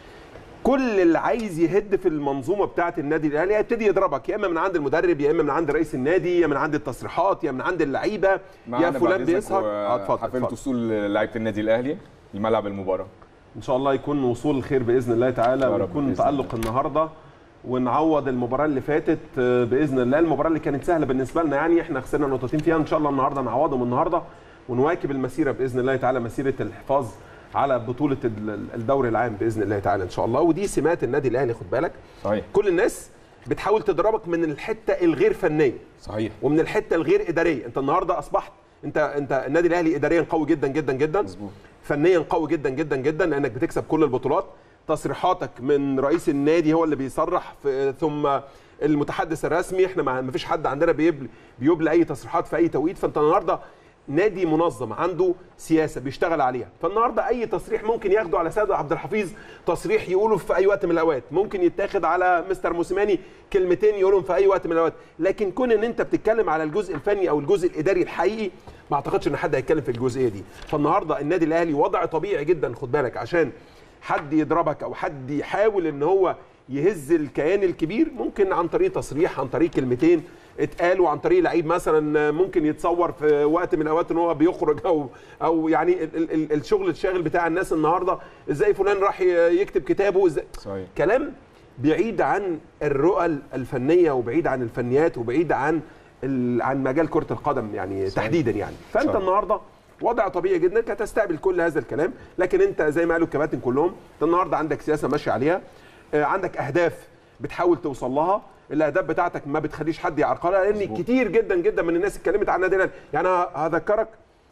كل اللي عايز يهد في المنظومه بتاعه النادي الاهلي هيبتدي يضربك يا اما من عند المدرب يا اما من عند رئيس النادي يا من عند التصريحات يا من عند اللعيبه يا معانا فلان بعد إذنك بيسهر و- اه اتفضل حفلة اتفضل. وصول لعيبه النادي الاهلي لملعب المباراه ان شاء الله يكون وصول الخير باذن الله تعالى يا رب ويكون بإذن تالق النهارده ونعوض المباراه اللي فاتت آه، باذن الله المباراه اللي كانت سهله بالنسبه لنا يعني احنا خسرنا نقطتين فيها ان شاء الله النهارده نعوضهم النهارده ونواكب المسيره باذن الله تعالى مسيره الحفاظ على بطوله ال- الدوري العام باذن الله تعالى ان شاء الله ودي سمات النادي الاهلي خد بالك صحيح كل الناس بتحاول تضربك من الحته الغير فنيه صحيح ومن الحته الغير اداريه انت النهارده اصبحت انت انت النادي الاهلي اداريا قوي جدا جدا جدا مظبوط. فنيا قوي جدا جدا جدا لانك بتكسب كل البطولات تصريحاتك من رئيس النادي هو اللي بيصرح في ثم المتحدث الرسمي احنا ما ما فيش حد عندنا بيبل بيبلى اي تصريحات في اي توقيت فانت النهارده نادي منظم عنده سياسه بيشتغل عليها فالنهارده اي تصريح ممكن ياخده على سيد عبد الحفيظ تصريح يقوله في اي وقت من الاوقات ممكن يتاخد على مستر موسيماني كلمتين يقولهم في اي وقت من الاوقات لكن كون ان انت بتتكلم على الجزء الفني او الجزء الاداري الحقيقي ما اعتقدش ان حد هيتكلم في الجزئيه دي فالنهارده النادي الاهلي وضع طبيعي جدا خد بالك عشان حد يضربك او حد يحاول ان هو يهز الكيان الكبير ممكن عن طريق تصريح عن طريق كلمتين اتقالوا عن طريق لعيب مثلا ممكن يتصور في وقت من الاوقات ان هو بيخرج او او يعني ال ال ال الشغل الشاغل بتاع الناس النهارده ازاي فلان راح ي- يكتب كتابه ازاي صحيح كلام بعيد عن الرؤى الفنيه وبعيد عن الفنيات وبعيد عن ال- عن مجال كره القدم يعني صحيح. تحديدا يعني فانت صحيح. النهارده وضع طبيعي جدا انك هتستقبل كل هذا الكلام لكن انت زي ما قالوا الكباتن كلهم انت النهارده عندك سياسه ماشي عليها آه، عندك اهداف بتحاول توصل لها الاهداف بتاعتك ما بتخليش حد يعرقلها لان مظبوط. كتير جدا جدا من الناس اتكلمت عن النادي الاهلي يعني أنا هذكرك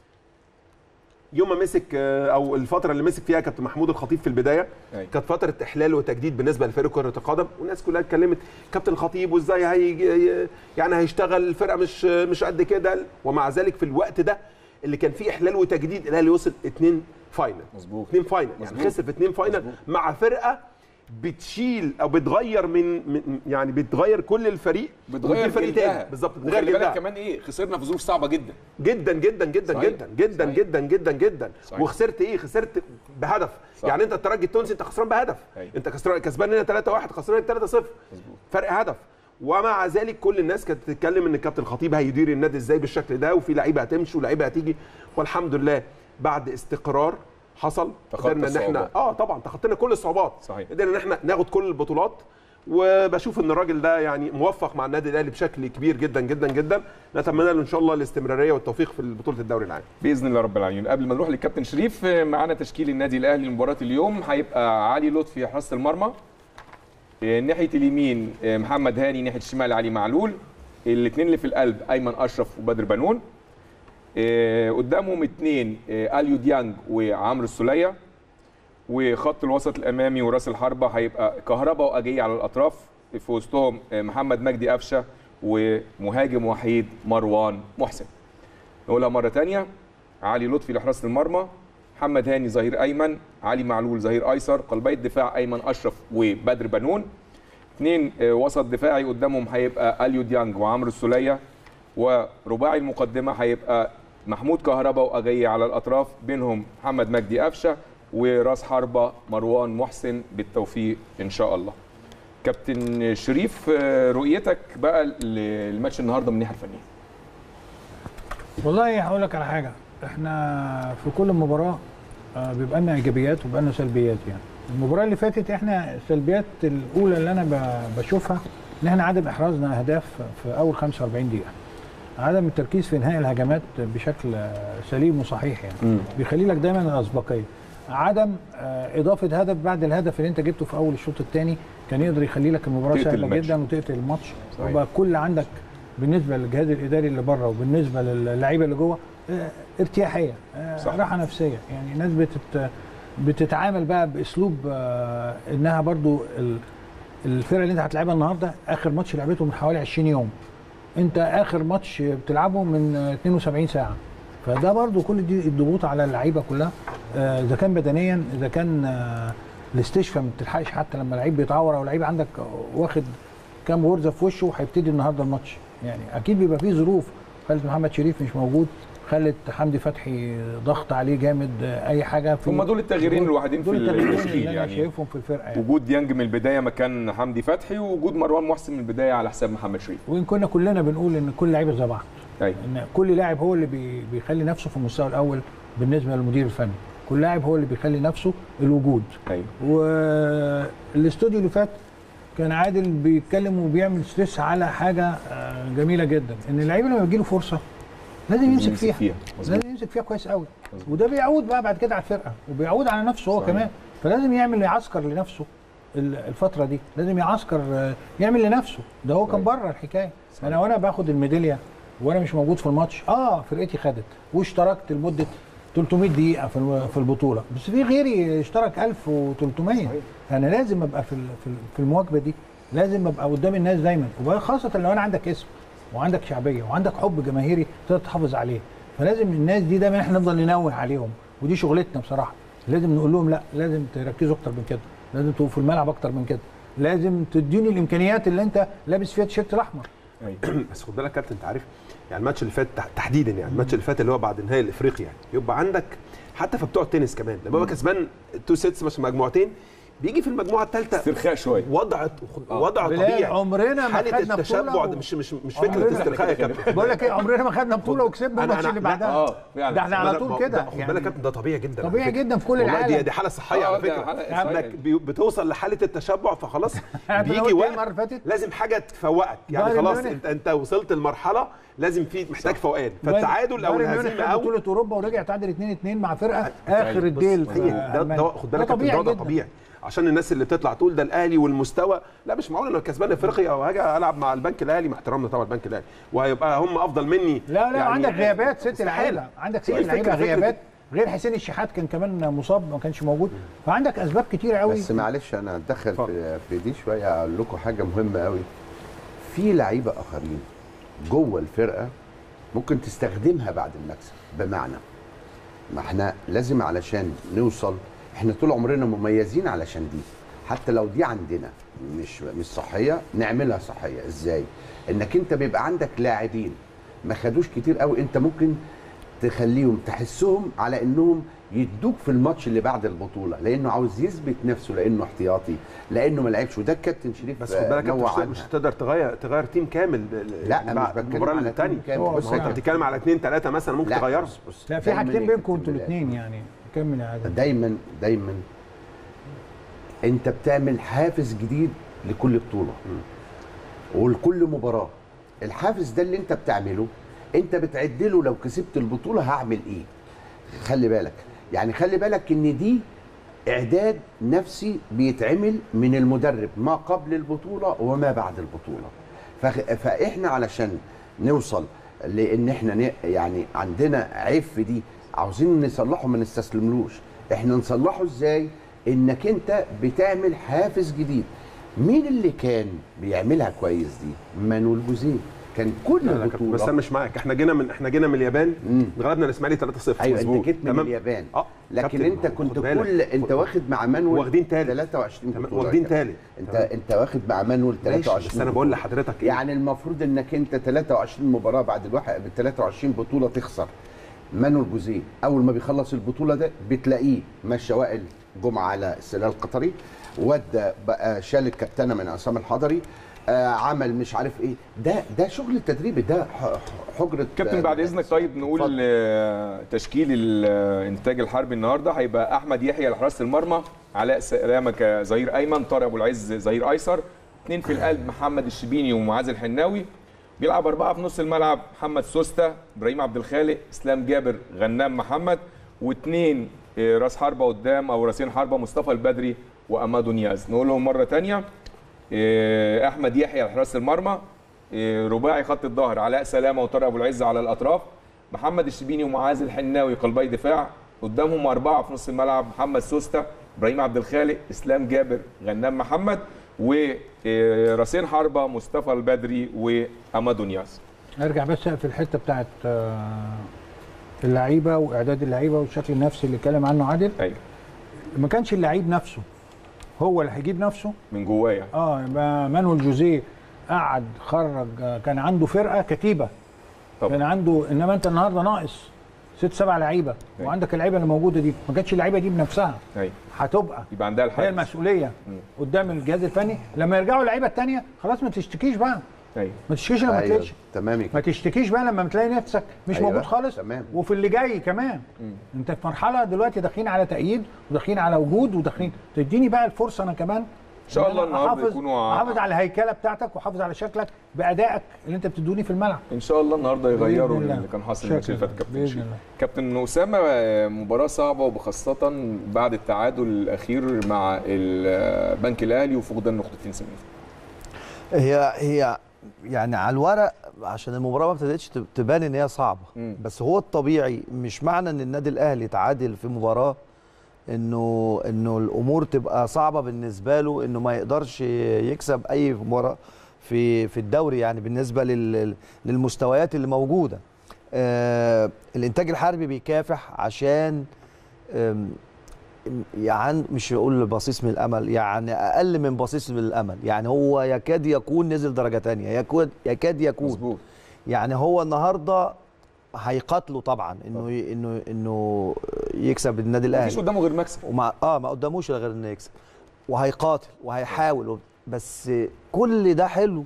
يوم ما مسك آه، او الفتره اللي مسك فيها كابتن محمود الخطيب في البدايه أيوة. كانت فتره احلال وتجديد بالنسبه لفريق كره القدم والناس كلها اتكلمت كابتن الخطيب وازاي هيجي يعني هيشتغل الفرقه مش مش قد كده ومع ذلك في الوقت ده اللي كان فيه احلال وتجديد الاهلي وصل اتنين فاينل مظبوط اتنين فاينل يعني مظبوط. خسر في اتنين فاينل مظبوط. مع فرقه بتشيل او بتغير من, من يعني بتغير كل الفريق بتغير وتجيب فريق جلدها. تاني بالظبط وخلي بتغير بالك جلدها كمان ايه خسرنا في ظروف صعبه جدا جدا جدا جدا صحيح. جدا جدا صحيح. جدا جدا جدا صحيح. وخسرت ايه خسرت بهدف صح. يعني انت الترجي التونسي انت خسران بهدف أيوة. انت خسران كسبان هنا 3 1 خسران 3 0 مظبوط فرق هدف ومع ذلك كل الناس كانت بتتكلم ان الكابتن الخطيب هيدير النادي ازاي بالشكل ده وفي لعيبه هتمشي ولعيبه هتيجي والحمد لله بعد استقرار حصل تخطى قدرنا ان احنا الصعوبات. اه طبعا تخطينا كل الصعوبات صحيح. قدرنا ان احنا ناخد كل البطولات وبشوف ان الراجل ده يعني موفق مع النادي الاهلي بشكل كبير جدا جدا جدا نتمنى له ان شاء الله الاستمراريه والتوفيق في بطوله الدوري العام باذن الله رب العالمين قبل ما نروح للكابتن شريف آه، معانا تشكيل النادي الاهلي لمباراه اليوم هيبقى علي لطفي حراسه المرمى آه، ناحيه اليمين آه، محمد هاني ناحيه الشمال علي معلول الاثنين اللي في القلب ايمن اشرف وبدر بنون آه، قدامهم اثنين اليو ديانج وعمرو السوليه وخط الوسط الامامي وراس الحربه هيبقى كهربا واجي على الاطراف في وسطهم آه، محمد مجدي قفشه ومهاجم وحيد مروان محسن نقولها مرة تانية علي لطفي لحراسة المرمى محمد هاني ظهير أيمن علي معلول ظهير أيسر قلبي الدفاع أيمن أشرف وبدر بنون اثنين آه، وسط دفاعي قدامهم هيبقى أليو ديانج وعمرو السولية ورباعي المقدمة هيبقى محمود كهربا وأجي على الأطراف بينهم محمد مجدي قفشة وراس حربه مروان محسن بالتوفيق ان شاء الله كابتن شريف آه، رؤيتك بقى للماتش النهارده من الناحيه الفنيه والله هقول لك على حاجه احنا في كل مباراه آه، بيبقى لنا ايجابيات وبيبقى لنا سلبيات يعني المباراه اللي فاتت احنا السلبيات الاولى اللي انا ب- بشوفها ان احنا عدم احرازنا اهداف في اول 45 دقيقه عدم التركيز في انهاء الهجمات بشكل آه، سليم وصحيح يعني بيخلي لك دايما الاسبقيه عدم آه، اضافه هدف بعد الهدف اللي انت جبته في اول الشوط الثاني كان يقدر يخلي لك المباراه تقتل سهله الماتش. جدا وتقتل الماتش صحيح. وبقى كل عندك بالنسبه للجهاز الاداري اللي بره وبالنسبه للعيبه اللي جوه آه، ارتياحيه آه، صح. راحه نفسيه يعني الناس بتت بتتعامل بقى باسلوب آه، انها برضو ال- الفرقه اللي انت هتلعبها النهارده اخر ماتش لعبته من حوالي 20 يوم انت اخر ماتش بتلعبه من آه، 72 ساعه فده برضو كل دي الضغوط على اللعيبه كلها آه، اذا كان بدنيا اذا كان آه، الاستشفاء ما بتلحقش حتى لما لعيب بيتعور او لعيب عندك واخد كام غرزه في وشه هيبتدي النهارده الماتش يعني اكيد بيبقى فيه ظروف خلت محمد شريف مش موجود خلت حمدي فتحي ضغط عليه جامد آه، اي حاجه في هم دول التغييرين الوحيدين في دول التغييرين التشكيل اللي انا يعني شايفهم في الفرقه يعني. وجود ديانج من البدايه مكان حمدي فتحي ووجود مروان محسن من البدايه على حساب محمد شريف وان كنا كلنا بنقول ان كل لعيبه زي بعض ايوه ان كل لاعب هو اللي بي بيخلي نفسه في المستوى الاول بالنسبه للمدير الفني كل لاعب هو اللي بيخلي نفسه الوجود ايوه والاستوديو اللي فات كان عادل بيتكلم وبيعمل ستريس على حاجه آه، جميله جدا ان اللعيب لما بيجي له فرصه لازم يمسك فيها, فيها مظبوط لازم يمسك فيها كويس قوي وده بيعود بقى بعد كده على الفرقه وبيعود على نفسه هو صحيح. كمان فلازم يعمل يعسكر لنفسه ال- الفتره دي لازم يعسكر آه، يعمل لنفسه ده هو كان بره الحكايه انا وانا باخد الميداليه وانا مش موجود في الماتش اه فرقتي خدت واشتركت لمده 300 دقيقه في الم- في البطوله بس في غيري اشترك 1300 انا لازم ابقى في ال- في ال- في المواكبه دي لازم ابقى قدام الناس دايما وخاصه لو انا عندك اسم وعندك شعبيه وعندك حب جماهيري تقدر تحافظ عليه فلازم الناس دي دايما احنا نفضل ننوه عليهم ودي شغلتنا بصراحه لازم نقول لهم لا لازم تركزوا اكتر من كده لازم تبقوا في الملعب اكتر من كده لازم تديني الامكانيات اللي انت لابس فيها التيشيرت الاحمر ايوه بس خد بالك يا كابتن انت عارف يعني الماتش اللي فات تح- تحديدا يعني الماتش اللي فات اللي هو بعد نهائي الافريقي يعني يبقى عندك حتى في بتوع التنس كمان لما يبقى كسبان تو سيتس مش مجموعتين بيجي في المجموعه الثالثه استرخاء شويه وضع وضع بلال، طبيعي عمرنا ما حاله خدنا التشبع بطولة ده و- مش مش مش عمرنا فكره ما استرخاء يا كابتن بقول لك ايه عمرنا ما خدنا بطوله وكسبنا أنا- الماتش أنا- اللي لا، بعدها اه فعلا ده احنا على لا، طول ما- كده ده- خد بالك يا كابتن ده طبيعي جدا على طبيعي فكرة. جدا في كل والله العالم دي دي حاله صحيه آه، على ده فكره حالة صحية. انك بي- بتوصل لحاله التشبع فخلاص أنا بيجي قلت إيه وقت المرة اللي فاتت؟ لازم حاجه تفوقك يعني بايرن خلاص ميونخ. انت انت وصلت لمرحله لازم في محتاج فوقان فالتعادل او بايرن ميونخ الهزيمه خد او بطوله اوروبا ورجع تعادل 2 2 مع فرقه اخر الديل في هي ده, ألمانيا. ده خد بالك ده يا كابتن، ده وضع جداً. طبيعي عشان الناس اللي بتطلع تقول ده الاهلي والمستوى لا مش معقول انا كسبان افريقيا وهاجي العب مع البنك الاهلي مع احترامنا طبعا البنك الاهلي وهيبقى هم افضل مني لا لا يعني عندك غيابات ست مستحيل. لعيبه عندك ست هي الفكرة لعيبه فكرة- غيابات غير حسين الشحات كان كمان مصاب ما كانش موجود فعندك اسباب كتير قوي بس معلش انا اتدخل اتفضل. في, في دي شويه اقول لكم حاجه مهمه قوي في لعيبه اخرين جوه الفرقه ممكن تستخدمها بعد المكسب بمعنى ما احنا لازم علشان نوصل احنا طول عمرنا مميزين علشان دي حتى لو دي عندنا مش مش صحيه نعملها صحيه ازاي انك انت بيبقى عندك لاعبين ما خدوش كتير قوي انت ممكن تخليهم تحسهم على انهم يدوك في الماتش اللي بعد البطوله لانه عاوز يثبت نفسه لانه احتياطي لانه ما لعبش وده الكابتن شريف بس خد بالك يا نوع كابتن، عنها. مش هتقدر تغير تغير تيم كامل لا انا بعد مش بتكلم المباراه على الثانيه تيم كامل. هو بص ما يا هو انت بتتكلم على اثنين ثلاثه مثلا ممكن لا، تغيرهم بص- بص. لا في دايماً حاجتين يا بينكم كابتن انتوا بلال. الاثنين يعني كمل يا عادل دايما دايما انت بتعمل حافز جديد لكل بطوله ولكل مباراه الحافز ده اللي انت بتعمله انت بتعد له لو كسبت البطوله هعمل ايه خلي بالك يعني خلي بالك ان دي اعداد نفسي بيتعمل من المدرب ما قبل البطوله وما بعد البطوله فخ- فاحنا علشان نوصل لان احنا ن- يعني عندنا عيب في دي عاوزين نصلحه ما نستسلملوش احنا نصلحه ازاي انك انت بتعمل حافز جديد مين اللي كان بيعملها كويس دي مانويل جوزيه كان كل لا لا كابتن، البطوله بس انا مش معاك احنا جينا من احنا جينا من اليابان مم. غلبنا الاسماعيلي 3-0 ايوه مظبوط. انت جيت من تمام؟ اليابان اه لكن كابتن، انت خد كنت بالك. كل انت واخد مع مانويل واخدين تالت. 23 تمام، بطوله واخدين يا كابتن. تالت. انت تمام. انت واخد مع مانويل ماشي 23 بس انا بقول لحضرتك ايه يعني المفروض انك انت 23 مباراه بعد الواحد ب 23 بطوله تخسر مانويل جوزيه اول ما بيخلص البطوله ده بتلاقيه مشى وائل جمعه على السلال القطري ودى بقى شال الكابتنه من عصام الحضري آه عمل مش عارف ايه ده ده شغل التدريب ده ح- حجره كابتن بعد اذنك طيب نقول اتفضل. آه، تشكيل الانتاج الحربي النهارده هيبقى احمد يحيى لحراسه المرمى علاء سلامه كظهير ايمن طارق ابو العز ظهير ايسر اثنين في القلب محمد الشبيني ومعاذ الحناوي بيلعب اربعه في نص الملعب محمد سوسته ابراهيم عبد الخالق اسلام جابر غنام محمد واثنين آه، راس حربه قدام او راسين حربه مصطفى البدري وامادو نياز نقولهم مره ثانيه إيه، احمد يحيى لحراس المرمى إيه، رباعي خط الظهر علاء سلامه وطارق ابو العز على الاطراف محمد الشبيني ومعاذ الحناوي قلبي دفاع قدامهم اربعه في نص الملعب محمد سوسته ابراهيم عبد الخالق اسلام جابر غنام محمد وراسين حربه مصطفى البدري وامادو نياز ارجع بس في الحته بتاعت آه، اللعيبه واعداد اللعيبه والشكل النفسي اللي اتكلم عنه عادل ايوه ما كانش اللعيب نفسه هو اللي هيجيب نفسه من جوايا اه يبقى مانويل جوزيه قعد خرج آه، كان عنده فرقه كتيبه طبعا. كان عنده انما انت النهارده ناقص ست سبع لعيبه أيوة. وعندك اللعيبه اللي موجوده دي ما كانتش اللعيبه دي بنفسها ايوه هتبقى يبقى عندها هي الحاجه المسؤوليه قدام الجهاز الفني لما يرجعوا اللعيبه الثانيه خلاص ما تشتكيش بقى ايوه ما تشتكيش لما أيوة. تلاقيش تمام ما تشتكيش بقى لما تلاقي نفسك مش أيوة، موجود خالص تمام. وفي اللي جاي كمان انت في مرحله دلوقتي داخلين على تأييد وداخلين على وجود وداخلين تديني بقى الفرصه انا كمان ان شاء إن الله أنا النهارده أحافظ- يكونوا احافظ على الهيكله بتاعتك واحافظ على شكلك بادائك اللي انت بتدوني في الملعب ان شاء الله النهارده يغيروا بإذن الله. اللي كان حاصل الماتش اللي شكراً. فات كابتن بإذن شريف الله. كابتن اسامه آه، مباراه صعبه وبخاصه بعد التعادل الاخير مع البنك الاهلي وفقدان نقطتين سمين هي هي يعني على الورق عشان المباراه ما ابتدتش تب- تبان ان هي صعبه مم. بس هو الطبيعي مش معنى ان النادي الاهلي تعادل في مباراه انه انه الامور تبقى صعبه بالنسبه له انه ما يقدرش يكسب اي مباراه في في الدوري يعني بالنسبه لل للمستويات اللي موجوده آه الانتاج الحربي بيكافح عشان آم، يعني مش هقول بصيص من الامل يعني اقل من بصيص من الامل يعني هو يكاد يكون نزل درجه تانية يكاد يكاد يكون مظبوط يعني هو النهارده هيقاتلوا طبعا انه ي- انه انه يكسب النادي مفيش الاهلي قدامه غير مكسب وما اه ما قداموش غير انه يكسب وهيقاتل وهيحاول و- بس كل ده حلو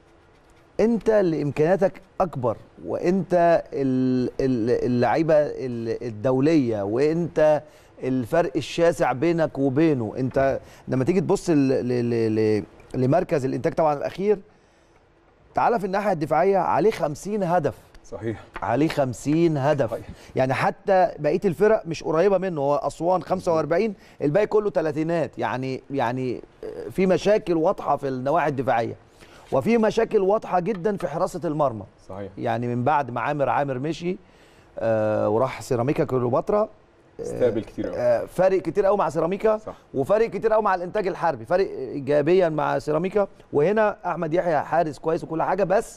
انت اللي امكانياتك اكبر وانت ال- ال- اللعيبه ال- الدوليه وانت الفرق الشاسع بينك وبينه انت لما تيجي تبص ل- ل- ل- ل- لمركز الانتاج طبعا الاخير تعالى في الناحيه الدفاعيه عليه 50 هدف صحيح عليه 50 هدف صحيح. يعني حتى بقيه الفرق مش قريبه منه هو اسوان 45 الباقي كله ثلاثينات يعني يعني في مشاكل واضحه في النواحي الدفاعيه وفي مشاكل واضحه جدا في حراسه المرمى صحيح يعني من بعد ما عامر عامر مشي آه وراح سيراميكا كليوباترا استقبل كتير قوي آه فارق كتير قوي مع سيراميكا صح. وفارق كتير قوي مع الانتاج الحربي فارق ايجابيا مع سيراميكا وهنا احمد يحيى حارس كويس وكل حاجه بس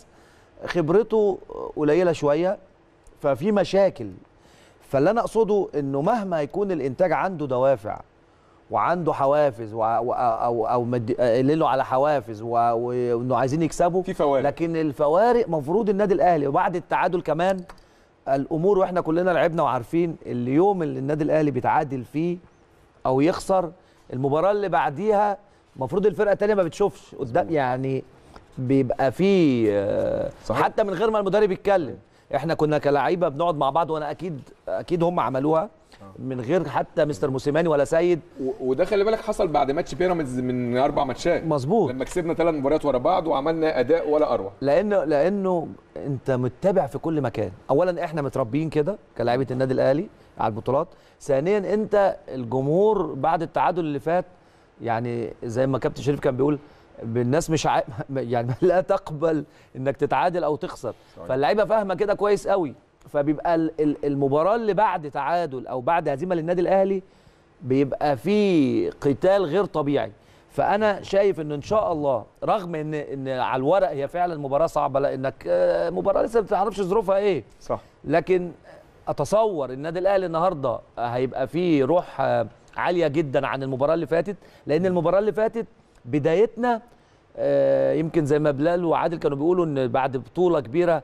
خبرته قليله شويه ففي مشاكل فاللي انا اقصده انه مهما يكون الانتاج عنده دوافع وعنده حوافز و... و... او او مد... قايلين له على حوافز و... و- وانه عايزين يكسبوا في فوارق. لكن الفوارق مفروض النادي الاهلي وبعد التعادل كمان الامور واحنا كلنا لعبنا وعارفين اليوم اللي النادي الاهلي بيتعادل فيه او يخسر المباراه اللي بعديها المفروض الفرقه الثانيه ما بتشوفش قدام يعني بيبقى فيه آه، صحيح. حتى من غير ما المدرب يتكلم احنا كنا كلاعيبه بنقعد مع بعض وانا اكيد اكيد هم عملوها من غير حتى مستر موسيماني ولا سيد و- وده خلي بالك حصل بعد ماتش بيراميدز من اربع ماتشات مظبوط لما كسبنا ثلاث مباريات ورا بعض وعملنا اداء ولا اروع لانه لانه انت متبع في كل مكان اولا احنا متربيين كده كلاعيبه النادي الاهلي على البطولات ثانيا انت الجمهور بعد التعادل اللي فات يعني زي ما كابتن شريف كان بيقول الناس مش عا... يعني لا تقبل انك تتعادل او تخسر صحيح. فاللعيبه فاهمه كده كويس قوي فبيبقى ال- ال- المباراه اللي بعد تعادل او بعد هزيمه للنادي الاهلي بيبقى في قتال غير طبيعي فانا شايف ان ان شاء الله رغم ان ان على الورق هي فعلا مباراه صعبه لانك آه، مباراه لسه ما تعرفش ظروفها ايه صح لكن اتصور النادي الاهلي النهارده هيبقى فيه روح آه، عاليه جدا عن المباراه اللي فاتت لان المباراه اللي فاتت بدايتنا آه، يمكن زي ما بلال وعادل كانوا بيقولوا ان بعد بطوله كبيره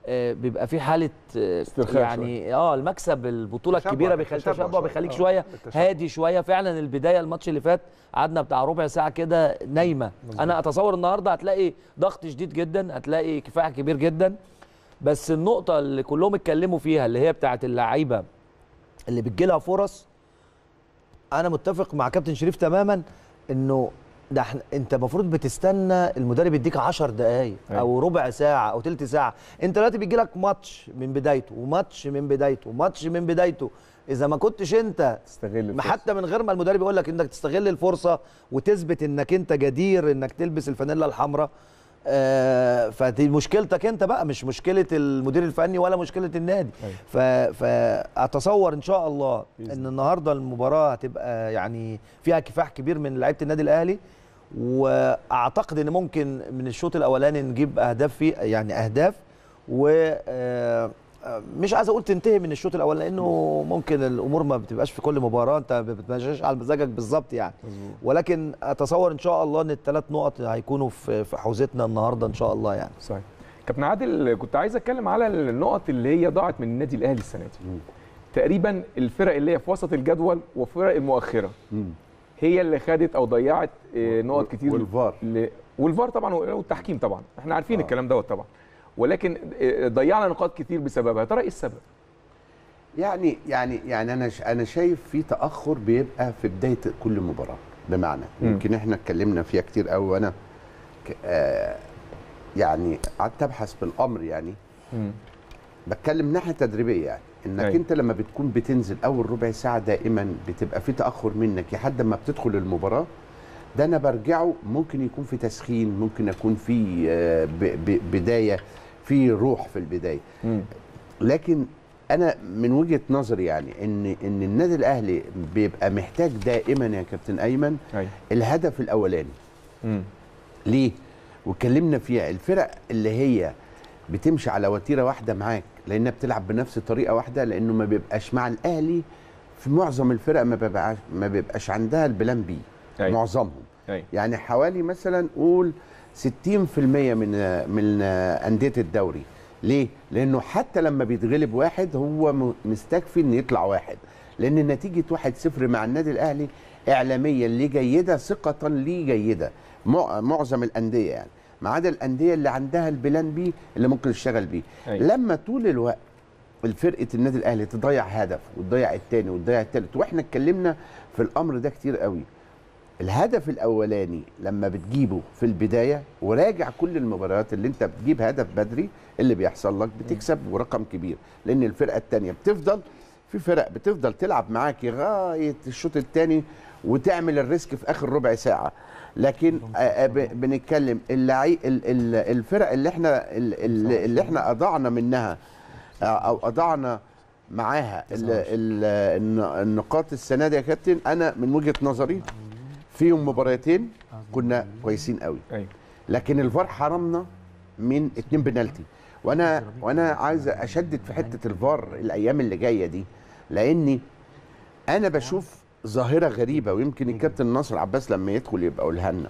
آه، بيبقى في حاله آه، استرخاء يعني اه المكسب البطوله تشبع، الكبيره بيخلي تشبع تشبع شوية. بيخليك آه، شويه التشبع. هادي شويه فعلا البدايه الماتش اللي فات قعدنا بتاع ربع ساعه كده نايمه انا اتصور النهارده هتلاقي ضغط شديد جدا هتلاقي كفاح كبير جدا بس النقطه اللي كلهم اتكلموا فيها اللي هي بتاعه اللعيبه اللي بتجيلها فرص انا متفق مع كابتن شريف تماما انه ده احنا انت المفروض بتستنى المدرب يديك 10 دقائق أيوة. او ربع ساعه او تلت ساعه انت دلوقتي بيجي لك ماتش من بدايته وماتش من بدايته وماتش من بدايته اذا ما كنتش انت تستغل ما الفرصة. حتى من غير ما المدرب يقول لك انك تستغل الفرصه وتثبت انك انت جدير انك تلبس الفانيلا الحمراء آه فدي مشكلتك انت بقى مش مشكله المدير الفني ولا مشكله النادي أيوة. ف- فاتصور ان شاء الله ان النهارده المباراه هتبقى يعني فيها كفاح كبير من لعيبه النادي الاهلي واعتقد ان ممكن من الشوط الاولاني نجيب اهداف فيه يعني اهداف و آه، آه، مش عايز اقول تنتهي من الشوط الاول لانه ممكن الامور ما بتبقاش في كل مباراه انت ما بتمشيش على مزاجك بالظبط يعني ولكن اتصور ان شاء الله ان الثلاث نقط هيكونوا في في حوزتنا النهارده ان شاء الله يعني صحيح كابتن عادل كنت عايز اتكلم على النقط اللي هي ضاعت من النادي الاهلي السنه دي تقريبا الفرق اللي هي في وسط الجدول والفرق المؤخره هي اللي خدت او ضيعت آه، نقط كتير والفار. ل- والفار طبعا والتحكيم طبعا احنا عارفين الكلام دوت طبعا ولكن آه، ضيعنا نقاط كتير بسببها يا ترى ايه السبب يعني يعني يعني انا ش- انا شايف في تاخر بيبقى في بدايه كل مباراه بمعنى مم. يمكن احنا اتكلمنا فيها كتير قوي وانا ك- آه يعني قعدت ابحث بالامر يعني بتكلم ناحيه تدريبيه يعني انك أيوة. انت لما بتكون بتنزل اول ربع ساعه دائما بتبقى في تاخر منك لحد ما بتدخل المباراه ده انا برجعه ممكن يكون في تسخين ممكن يكون في آه، ب- ب- بدايه في روح في البدايه مم. لكن انا من وجهه نظري يعني ان ان النادي الاهلي بيبقى محتاج دائما يا كابتن ايمن ايوه الهدف الاولاني مم. ليه واتكلمنا فيها الفرق اللي هي بتمشي على وتيره واحده معاك لانها بتلعب بنفس طريقه واحده لانه ما بيبقاش مع الاهلي في معظم الفرق ما بيبقاش ما بيبقاش عندها البلان بي أيوة. معظمهم ايوه يعني حوالي مثلا قول 60% من من انديه الدوري ليه؟ لانه حتى لما بيتغلب واحد هو م- مستكفي ان يطلع واحد لان نتيجه 1-0 مع النادي الاهلي اعلاميا ليه جيده ثقه ليه جيده مع- معظم الانديه يعني ما عدا الانديه اللي عندها البلان بي اللي ممكن تشتغل بيه أيوة. لما طول الوقت الفرقه النادي الاهلي تضيع هدف وتضيع الثاني وتضيع الثالث واحنا اتكلمنا في الامر ده كتير قوي الهدف الاولاني لما بتجيبه في البدايه وراجع كل المباريات اللي انت بتجيب هدف بدري اللي بيحصل لك بتكسب ورقم كبير لان الفرقه الثانيه بتفضل في فرق بتفضل تلعب معاك لغايه الشوط الثاني وتعمل الريسك في اخر ربع ساعه لكن آه، آه، ب- بنتكلم اللعي ال- ال- الفرق اللي احنا ال- ال- اللي احنا اضعنا منها آه، او اضعنا معاها ال- ال- الن- النقاط السنه دي يا كابتن انا من وجهه نظري فيهم مباراتين كنا كويسين قوي ايوه لكن الفار حرمنا من اتنين بنالتي وانا وانا عايز اشدد في حته الفار الايام اللي جايه دي لاني انا بشوف ظاهره غريبه ويمكن الكابتن ناصر عباس لما يدخل يبقى يقولها لنا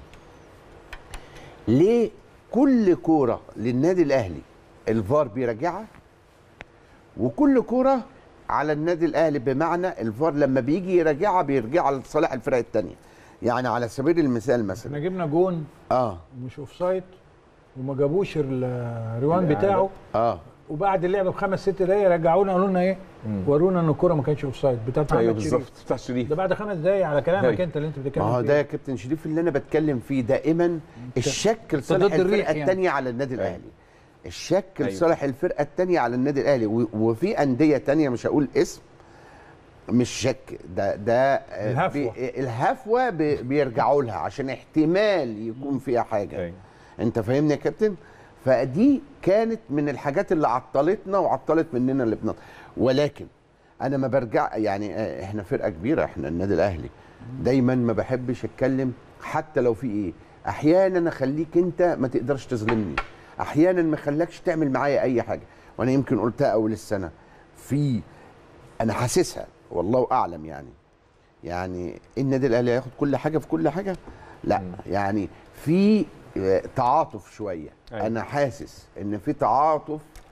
ليه كل كوره للنادي الاهلي الفار بيراجعها وكل كوره على النادي الاهلي بمعنى الفار لما بيجي يراجعها بيرجعها لصالح الفرق الثانيه يعني على سبيل المثال مثلا احنا جبنا جون اه مش اوف سايد وما جابوش الريوان بتاعه اه وبعد اللعبه بخمس ست دقايق رجعونا قالوا لنا ايه ورونا ان الكوره ما كانتش اوف سايد بتاعت ايوه محمد شريف بالظبط بتاع شريف ده بعد خمس دقايق على كلامك أيوة. انت اللي انت بتتكلم ما هو فيه. ده يا كابتن شريف اللي انا بتكلم فيه دائما الشك لصالح ضد الريح الفرقه يعني. الثانيه على النادي أيوة. الاهلي الشك أيوة. لصالح الفرقه الثانيه على النادي الاهلي و- وفي انديه تانية مش هقول اسم مش شك ده ده آه، الهفوة. بي- الهفوه بي- بيرجعوا لها عشان احتمال يكون فيها حاجه ايوه انت فاهمني يا كابتن فدي كانت من الحاجات اللي عطلتنا وعطلت مننا اللي بنط ولكن انا ما برجع يعني اه، احنا فرقه كبيره احنا النادي الاهلي دايما ما بحبش اتكلم حتى لو في ايه احيانا اخليك انت ما تقدرش تظلمني احيانا ما اخلكش تعمل معايا اي حاجه وانا يمكن قلتها اول السنه في انا حاسسها والله اعلم يعني يعني النادي الاهلي هياخد كل حاجه في كل حاجه لا يعني في آه، تعاطف شويه أيوة. انا حاسس ان في تعاطف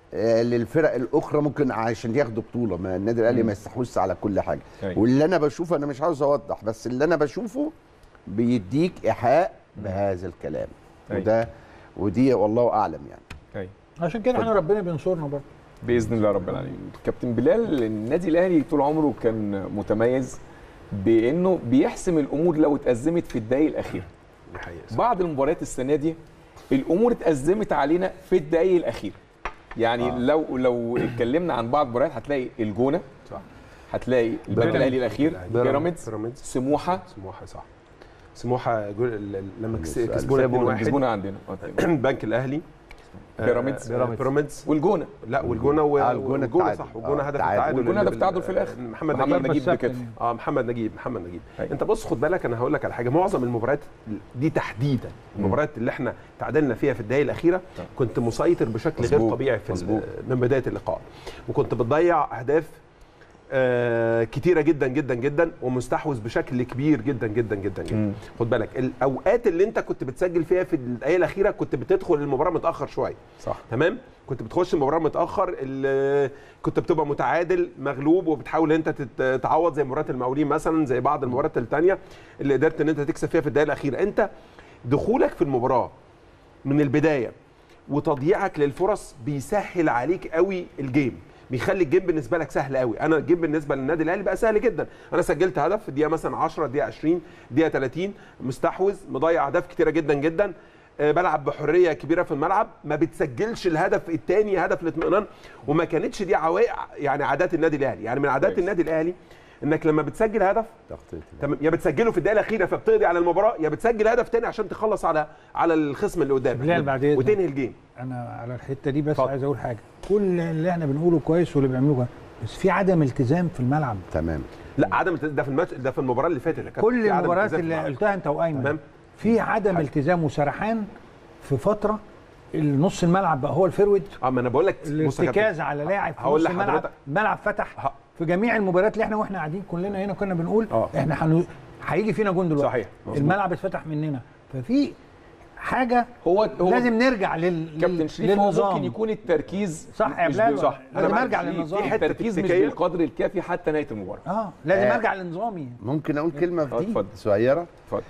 آه، للفرق الاخرى ممكن عشان ياخدوا بطوله ما النادي الاهلي ما يستحوذش على كل حاجه أيوة. واللي انا بشوفه انا مش عاوز اوضح بس اللي انا بشوفه بيديك ايحاء بهذا الكلام أيوة. وده ودي والله اعلم يعني أيوة. عشان كده احنا ربنا بينصرنا برضه باذن الله رب العالمين كابتن بلال النادي الاهلي طول عمره كان متميز بانه بيحسم الامور لو اتازمت في الدقائق الاخيره دي حقيقة صح. بعض المباريات السنه دي الامور اتازمت علينا في الدقائق الاخيره يعني آه. لو لو اتكلمنا عن بعض المباريات هتلاقي الجونه صح هتلاقي البنك الاهلي الاخير بيراميدز بيراميدز سموحه سموحه صح سموحه جول- ال- ال- لما كس- سأل- كسبونا كسبونا 2-1 كسبونا عندنا آه، تمام. البنك الاهلي آه، بيراميدز. آه، بيراميدز والجونه لا والجونه و- آه، الجونة والجونه التعادل. صح والجونه آه، هدف التعادل. التعادل والجونة اللي هدف التعادل بال- في الآخر. محمد محمد نجيب نجيب مسكني. بكتف اه محمد نجيب محمد نجيب أيوة. انت بص خد بالك انا هقول لك على حاجه معظم المباريات دي تحديدا المباريات اللي احنا تعادلنا فيها في الدقائق الاخيره كنت مسيطر بشكل غير مظبوط. طبيعي في ال- مظبوط. من بدايه اللقاء وكنت بتضيع اهداف آه كتيره جدا جدا جدا ومستحوذ بشكل كبير جدا جدا جدا جدا مم. خد بالك الاوقات اللي انت كنت بتسجل فيها في الدقائق الاخيره كنت بتدخل المباراه متاخر شويه صح تمام كنت بتخش المباراه متاخر ال- كنت بتبقى متعادل مغلوب وبتحاول انت تت- تعوض زي مباراه المقاولين مثلا زي بعض المباريات الثانيه اللي قدرت ان انت تكسب فيها في الدقائق الاخيره انت دخولك في المباراه من البدايه وتضييعك للفرص بيسهل عليك قوي الجيم بيخلي الجيم بالنسبه لك سهل قوي انا الجيم بالنسبه للنادي الاهلي بقى سهل جدا انا سجلت هدف في دقيقه مثلا 10 دقيقه 20 دقيقه 30 مستحوذ مضيع اهداف كتيره جدا جدا آه، بلعب بحريه كبيره في الملعب ما بتسجلش الهدف الثاني هدف الاطمئنان وما كانتش دي عوائق يعني عادات النادي الاهلي يعني من عادات كويس. النادي الاهلي انك لما بتسجل هدف تخطيط تمام يا بتسجله في الدقيقه الاخيره فبتقضي على المباراه يا بتسجل هدف تاني عشان تخلص على على الخصم اللي قدامك بلال بعد إذنك. وتنهي الجيم انا على الحته دي بس اتفضل. عايز اقول حاجه كل اللي احنا بنقوله كويس واللي بيعملوه كويس بس في عدم التزام في الملعب تمام لا عدم الت- ده في الماتش ده في المباراه اللي فاتت يا كابتن. كل في عدم المباريات التزام في اللي الملعب. قلتها انت وايمن تمام. في عدم التزام وسرحان في فتره النص الملعب بقى هو الفيرود اه ما انا بقول لك بص يا كابتن. الارتكاز على لاعب في هقول نص الملعب لحضرتك. الملعب فتح ه- في جميع المباريات اللي احنا واحنا قاعدين كلنا هنا كنا بنقول آه. احنا حنو... هيجي فينا جون دلوقتي صحيح، مظبوط. الملعب اتفتح مننا ففي حاجه هو هو لازم نرجع لل... كابتن لل... شريف هو للنظام ممكن يكون التركيز صح يا مش بلال بال- صح أنا لازم معاك ارجع شريف. للنظام في حتة التركيز مش تكتيكية. بالقدر الكافي حتى نهايه المباراه اه لازم آه. ارجع لنظامي ممكن اقول كلمه آه، في دي اتفضل. صغيره اتفضل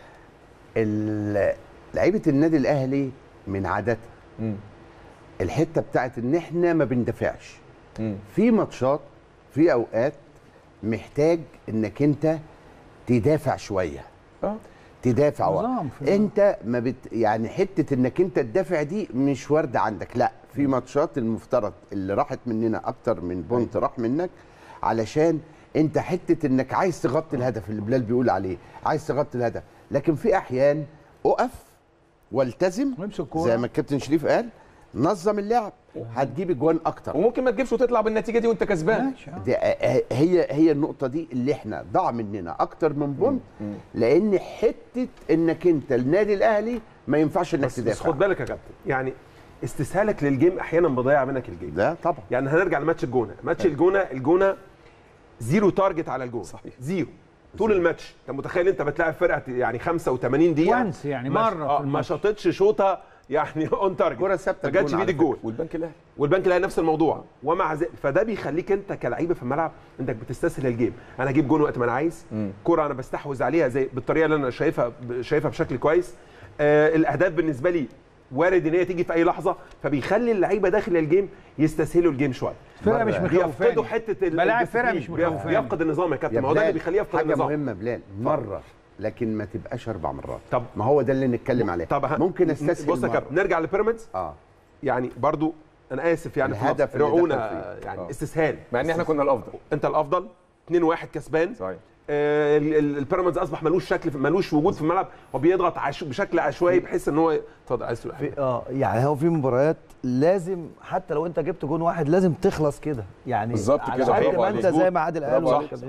ال- لعيبه النادي الاهلي من عاداتها مم. الحته بتاعت ان احنا ما بندافعش مم. في ماتشات في اوقات محتاج انك انت تدافع شويه اه تدافع نظام وقت. في النظام. انت ما بت يعني حته انك انت تدافع دي مش وارده عندك لا في ماتشات المفترض اللي راحت مننا اكتر من بونت راح منك علشان انت حته انك عايز تغطي الهدف اللي بلال بيقول عليه عايز تغطي الهدف لكن في احيان اقف والتزم وامسك كورة. زي ما الكابتن شريف قال نظم اللعب هتجيب اجوان اكتر وممكن ما تجيبش وتطلع بالنتيجه دي وانت كسبان ماشي آه. دي هي هي النقطه دي اللي احنا ضاع مننا اكتر من بونت لان حته انك انت النادي الاهلي ما ينفعش انك بس, بس تدافع خد بالك يا كابتن يعني استسهالك للجيم احيانا بيضيع منك الجيم ده طبعا يعني هنرجع لماتش الجونه ماتش الجونه الجونه زيرو تارجت على الجون صحيح. زيرو طول الماتش انت متخيل انت بتلاعب فرقه يعني 85 دقيقه وانس يعني ما- مرة آه، في ما الماتش. شاطتش شوطه يعني اون تارجت كرة ثابتة ما جاتش الجون بيد على الجول والبنك الاهلي والبنك الاهلي نفس الموضوع ومع ذلك فده بيخليك انت كلعيبه في الملعب انك بتستسهل الجيم انا اجيب جون وقت ما انا عايز كره انا بستحوذ عليها زي بالطريقه اللي انا شايفها شايفها بشكل كويس آه الاهداف بالنسبه لي وارد ان هي تيجي في اي لحظه فبيخلي اللعيبه داخل الجيم يستسهلوا الجيم شويه فرقه مش بيفقدوا مخوفاني حته ال- بلاعب فرقه الديسيبلين. مش بيف- مخوفاني بيفقد النظام يا كابتن يا ما هو ده اللي بلال، بيخليه يفقد حاجه النظام مهمه بلال مره لكن ما تبقاش اربع مرات طب- ما هو ده اللي نتكلم عليه طب ه- ممكن استسهل بص يا مرة. كابتن نرجع لبيراميدز اه يعني برضو انا اسف يعني في الهدف اللفظ، اللي رعونه دخل فيه. يعني آه. استسهال مع ان احنا كنا الافضل انت الافضل 2-1 كسبان صحيح آه، ال- ال- البيراميدز اصبح ملوش شكل ملوش وجود في الملعب وبيضغط عش... بشكل عشوائي بحيث ان هو اتفضل عايز تقول حاجة. في اه يعني هو في مباريات لازم حتى لو انت جبت جون واحد لازم تخلص كده يعني بالظبط على كده، قد برافو ما عليك. انت زي ما عادل قال برافو ولا عليك. كابتن شريف،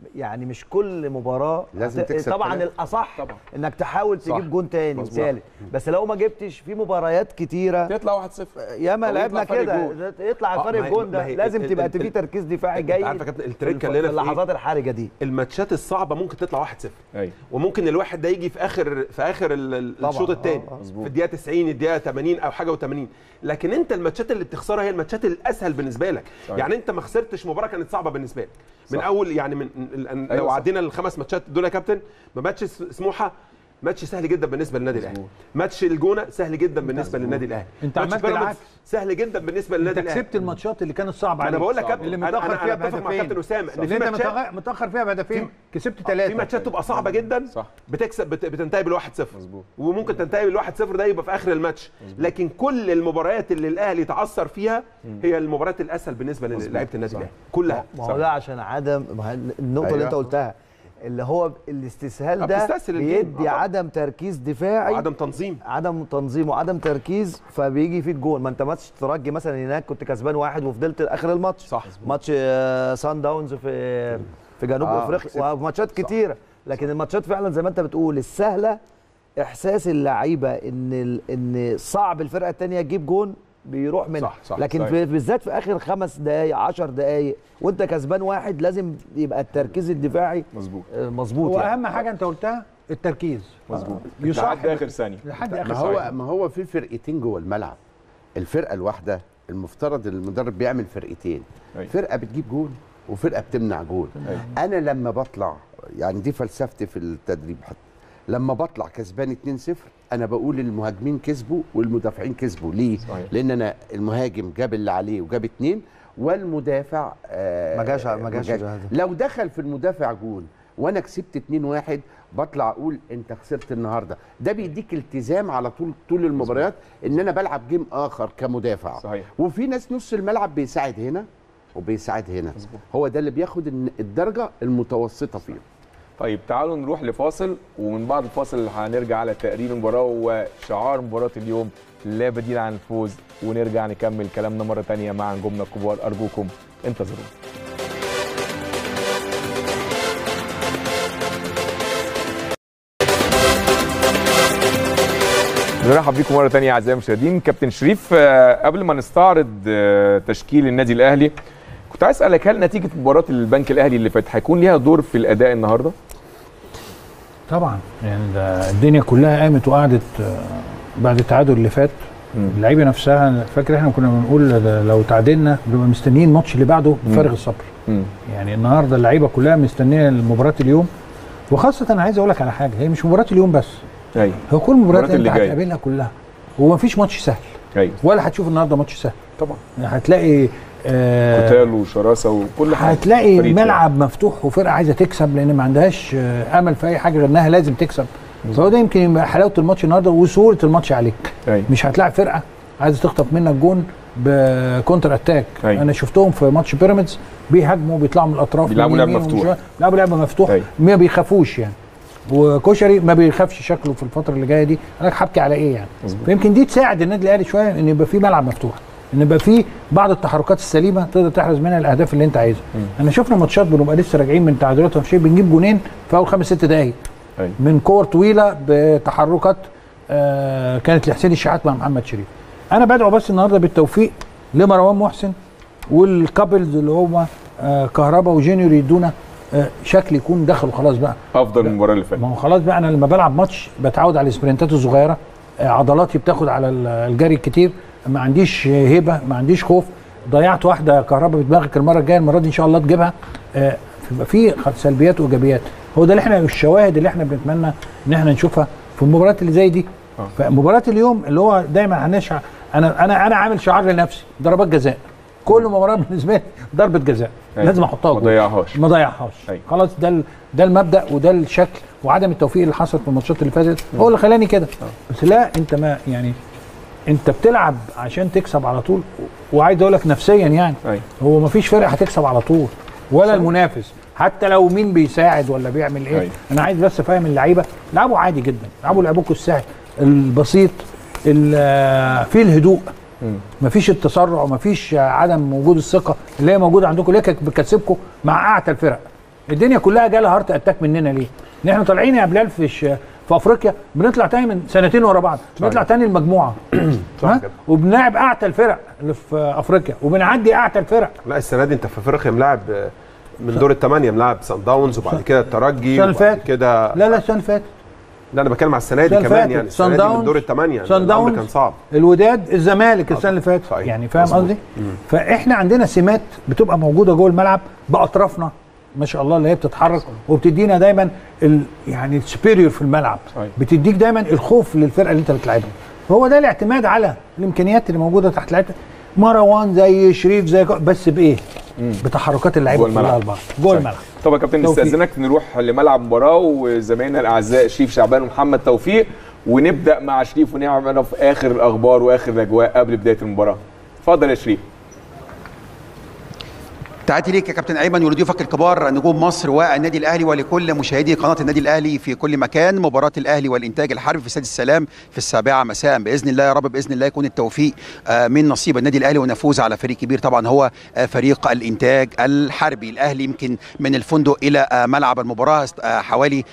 يعني مش كل مباراه لازم هت- تكسب طبعا تلاتة. الاصح طبعا. انك تحاول صح. تجيب جون تاني مظبوط. ثالث بس لو ما جبتش في مباريات كتيره تطلع 1-0 ياما أو لعبنا يطلع فرق كده جون. يطلع آه، الفرق ما هي- الجون ما ده هي لازم ال- تبقى ال- في ال- تركيز دفاعي انت جيد عارف يا كابتن في التركه الف- اللي هنا في في إيه؟ اللحظات الحرجه دي الماتشات الصعبه ممكن تطلع 1-0 ايوه وممكن الواحد ده يجي في اخر في اخر ال- ال- طبعاً. الشوط الثاني آه، آه. مظبوط. في الدقيقه 90 الدقيقه 80 او حاجه و80 لكن انت الماتشات اللي بتخسرها هي الماتشات الاسهل بالنسبه لك صحيح. يعني انت ما خسرتش مباراه كانت صعبه بالنسبه لك من صح. اول يعني من ال- ال- أيوة لو صح. عدينا الخمس ماتشات دول يا كابتن ما ماتش س- سموحه ماتش سهل جدا بالنسبه للنادي الاهلي مظبوط. ماتش الجونه سهل جدا بالنسبه للنادي الاهلي انت ماتش عملت بيراميدز العكس. سهل جدا بالنسبه انت للنادي الاهلي كسبت الماتشات اللي كانت صعبه انا عليك بقول لك يا كابتن اللي أنا- متاخر أنا- فيها أنا أتفق مع بهدفين كابتن اسامه ان اللي في انت ماتشات متأخر- متاخر فيها بهدفين كسبت ثلاثه في ماتشات تبقى صعبه جدا صح بتكسب بت- بتنتهي بالواحد صفر مظبوط. وممكن تنتهي بالواحد صفر ده يبقى في اخر الماتش لكن كل المباريات اللي الاهلي تعثر فيها هي المباريات الاسهل بالنسبه للاعيبه النادي صح. الاهلي كلها ما هو ده عشان عدم ما هي النقطه اللي أيوة. انت قلتها اللي هو الاستسهال آه، ده بتستسهل الجيم. بيدي آه، طبعاً. عدم تركيز دفاعي وعدم تنظيم عدم تنظيم وعدم تركيز فبيجي فيك جول ما انت ماتش ترجي مثلا هناك كنت كسبان واحد وفضلت لاخر الماتش صح. ماتش آه، سان داونز في في جنوب آه، افريقيا كسبت. وماتشات كتيره لكن الماتشات فعلا زي ما انت بتقول السهله احساس اللعيبه ان ال- ان صعب الفرقه الثانيه تجيب جون بيروح منها صح، صح، لكن صحيح. في بالذات في اخر خمس دقائق 10 دقائق وانت كسبان واحد لازم يبقى التركيز الدفاعي مظبوط آه، مظبوط هو يعني. اهم حاجه انت قلتها التركيز مظبوط يصح لحد اخر ثانيه لحد ما اخر هو ثانية. ما هو في فرقتين جوه الملعب الفرقه الواحده المفترض المدرب بيعمل فرقتين أيوة. فرقه بتجيب جون وفرقه بتمنع جون أيوة. انا لما بطلع يعني دي فلسفتي في التدريب حتى لما بطلع كسبان 2-0 انا بقول المهاجمين كسبوا والمدافعين كسبوا ليه صحيح. لان انا المهاجم جاب اللي عليه وجاب اتنين والمدافع آه ما جاش- ما جاش ده. لو دخل في المدافع جون وانا كسبت 2-1 بطلع اقول انت خسرت النهارده ده بيديك التزام على طول طول المباريات ان انا بلعب جيم اخر كمدافع صحيح. وفي ناس نص الملعب بيساعد هنا وبيساعد هنا مظبوط. هو ده اللي بياخد الن- الدرجه المتوسطه فيه طيب تعالوا نروح لفاصل ومن بعد الفاصل هنرجع على تقرير المباراه وشعار مباراه اليوم لا بديل عن الفوز ونرجع نكمل كلامنا مره تانية مع نجومنا الكبار ارجوكم انتظرونا بنرحب بيكم مره تانية اعزائي المشاهدين كابتن شريف آه، قبل ما نستعرض آه، تشكيل النادي الاهلي كنت عايز اسالك هل نتيجه مباراه البنك الاهلي اللي فاتت هيكون ليها دور في الاداء النهارده؟ طبعا يعني ده الدنيا كلها قامت وقعدت آه، بعد التعادل اللي فات مم. اللعيبه نفسها فاكر احنا كنا بنقول ده لو تعادلنا بنبقى مستنيين الماتش اللي بعده بفارغ الصبر مم. يعني النهارده اللعيبه كلها مستنيه مباراه اليوم وخاصه انا عايز اقول لك على حاجه هي مش مباراه اليوم بس ايوه هو كل المباريات المباريات اللي انت اللي جاية. هتقابلها كلها هو مفيش ماتش سهل ايوه ولا هتشوف النهارده ماتش سهل طبعا هتلاقي آه قتال وشراسه وكل حاجه هتلاقي فريق ملعب مفتوح وفرقه عايزه تكسب لان ما عندهاش آه، امل في اي حاجه غير انها لازم تكسب فهو ده يمكن يبقى حلاوه الماتش النهارده وسهوله الماتش عليك ايوه مش هتلاعب فرقه عايزه تخطف منك جون بكونتر اتاك أيوة. انا شفتهم في ماتش بيراميدز بيهاجموا بيطلعوا من الاطراف بيلعبوا من لعب اليمين ومن مفتوح. الشمال. بيلعبوا لعب مفتوح أيوة. ما بيخافوش يعني وكشري ما بيخافش شكله في الفتره اللي جايه دي انا هبكي على ايه يعني مظبوط. فيمكن دي تساعد النادي الاهلي شويه ان يبقى في ملعب مفتوح ان يبقى في بعض التحركات السليمه تقدر تحرز منها الاهداف اللي انت عايزها انا شفنا ماتشات بنبقى لسه راجعين من تعادلات ومشي بنجيب جونين في اول خمس ست دقائق أيوة. من كور طويله بتحركات آه كانت لحسين الشحات مع محمد شريف انا بدعو بس النهارده بالتوفيق لمروان محسن والكابلز اللي هم آه كهربا وجينيور يدونا آه شكل يكون دخلوا خلاص بقى افضل من المباراه اللي فاتت ما هو خلاص بقى انا لما بلعب ماتش بتعود على السبرنتات الصغيره آه، عضلاتي بتاخد على ال- الجري الكتير ما عنديش هيبه ما عنديش خوف ضيعت واحده كهرباء بدماغك المره الجايه المره دي ان شاء الله تجيبها آه، يبقى في خ- سلبيات وايجابيات هو ده اللي احنا الشواهد اللي احنا بنتمنى ان احنا نشوفها في المباريات اللي زي دي آه. فمباراه اليوم اللي هو دايما هنشع انا انا انا عامل شعار لنفسي ضربات جزاء كل مباراه بالنسبه لي ضربه جزاء أيوة. لازم احطها ما جول. ضيعهاش ما ضيعهاش أيوة. خلاص ده ال- ده المبدا وده الشكل وعدم التوفيق اللي حصل في الماتشات اللي فاتت هو اللي خلاني كده بس لا انت ما يعني انت بتلعب عشان تكسب على طول وعايز اقول لك نفسيا يعني ايوه هو ما فيش فرقه هتكسب على طول ولا المنافس حتى لو مين بيساعد ولا بيعمل ايه أيوة. انا عايز بس افهم اللعيبه لعبوا عادي جدا لعبوا لعبكم السهل البسيط ال- فيه الهدوء مم. مفيش التسرع ومفيش عدم وجود الثقه اللي هي موجوده عندكم اللي هي كانت بتكسبكم مع اعتى الفرق الدنيا كلها جالها هارت اتاك مننا ليه؟ ان احنا طالعين يا بلال في ش... في افريقيا بنطلع تاني من سنتين ورا بعض بنطلع تاني المجموعه ها كده. وبنلعب اعتى الفرق اللي في افريقيا وبنعدي اعتى الفرق لا السنه دي انت في افريقيا ملاعب آه، من دور الثمانيه ملاعب سان داونز وبعد كده الترجي السنة اللي وبعد فاتت. كده لا لا السنه اللي فاتت لا انا بتكلم على السنه دي السنة كمان اللي يعني فاتت. السنه سان دي من داونز- دور الثمانيه سان الأمر داونز كان صعب الوداد الزمالك السنه اللي فاتت صحيح. يعني فاهم مظبوط. قصدي فاحنا عندنا سمات بتبقى موجوده جوه الملعب باطرافنا ما شاء الله اللي هي بتتحرك وبتدينا دايما ال يعني السوبيريور في الملعب صحيح. بتديك دايما الخوف للفرقه اللي انت بتلعبها هو ده الاعتماد على الامكانيات اللي موجوده تحت لعيبه مروان زي شريف زي كو- بس بايه؟ بتحركات اللعيبه جوه الملعب. كلها لبعض جوه صحيح. الملعب طب يا كابتن توفيق. نستاذنك نروح لملعب مباراه وزمايلنا الاعزاء شريف شعبان ومحمد توفيق ونبدا مع شريف ونعمل في اخر الاخبار واخر الاجواء قبل بدايه المباراه اتفضل يا شريف تحياتي ليك يا كابتن ايمن ولضيوفك الكبار نجوم مصر والنادي الاهلي ولكل مشاهدي قناه النادي الاهلي في كل مكان مباراه الاهلي والانتاج الحربي في استاد السلام في السابعه مساء باذن الله يا رب باذن الله يكون التوفيق آه، من نصيب النادي الاهلي ونفوز على فريق كبير طبعا هو آه، فريق الانتاج الحربي الاهلي يمكن من الفندق الى آه، ملعب المباراه آه، حوالي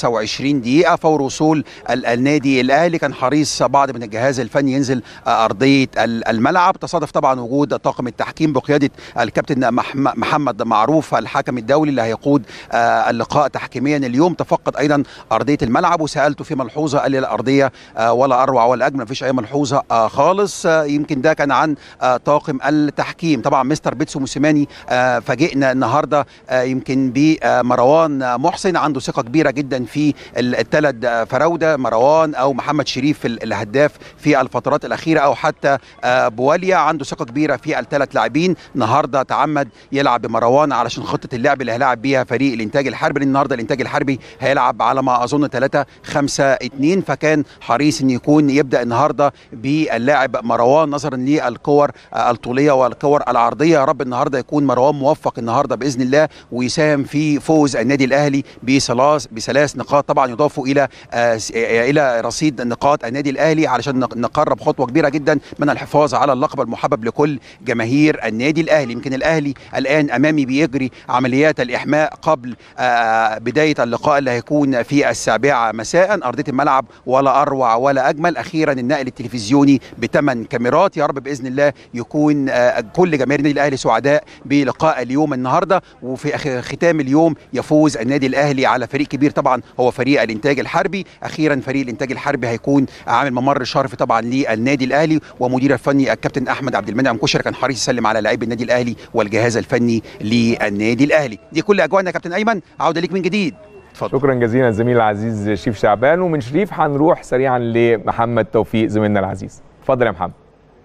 25 دقيقه فور وصول ال- النادي الاهلي كان حريص بعض من الجهاز الفني ينزل آه، ارضيه ال- الملعب تصادف طبعا وجود طاقم التحكيم بقياده الكابتن مح- محمد معروف الحكم الدولي اللي هيقود آه، اللقاء تحكيميا اليوم تفقد ايضا ارضيه الملعب وسالته في ملحوظه قال لي الارضيه آه، ولا اروع ولا اجمل مفيش اي ملحوظه آه، خالص آه، يمكن ده كان عن آه، طاقم التحكيم طبعا مستر بيتسو موسيماني آه، فاجئنا النهارده آه، يمكن بمروان محسن عنده ثقه كبيره جدا في الثلاث فراوده مروان او محمد شريف ال- الهداف في الفترات الاخيره او حتى آه، بواليا عنده ثقه كبيره في الثلاث لاعبين النهارده تعمد يلعب بمروان علشان خطه اللعب اللي هيلعب بيها فريق الانتاج الحربي لأن النهارده الانتاج الحربي هيلعب على ما اظن 3 5 2 فكان حريص ان يكون يبدا النهارده باللاعب مروان نظرا للكور آه، الطوليه والكور العرضيه يا رب النهارده يكون مروان موفق النهارده باذن الله ويساهم في فوز النادي الاهلي بثلاث بثلاث نقاط طبعا يضافوا الى آه، س- آه، الى رصيد نقاط النادي الاهلي علشان نق- نقرب خطوه كبيره جدا من الحفاظ على اللقب المحبب لكل جماهير النادي الاهلي يمكن الاهلي الان امامي بيجري عمليات الاحماء قبل آه، بدايه اللقاء اللي هيكون في السابعه مساء ارضيه الملعب ولا اروع ولا اجمل اخيرا النقل التلفزيوني بثمان كاميرات يا رب باذن الله يكون آه، كل جماهير النادي الاهلي سعداء بلقاء اليوم النهارده وفي أخ- ختام اليوم يفوز النادي الاهلي على فريق كبير طبعا هو فريق الانتاج الحربي اخيرا فريق الانتاج الحربي هيكون عامل ممر شرفي طبعا للنادي الاهلي ومدير الفني الكابتن احمد عبد المنعم كشري كان حريص يسلم على لاعبي النادي الاهلي والجهاز الفني للنادي الاهلي دي كل اجواءنا يا كابتن ايمن عوده ليك من جديد اتفضل شكرا جزيلا الزميل العزيز شريف شعبان ومن شريف هنروح سريعا لمحمد توفيق زميلنا العزيز اتفضل يا محمد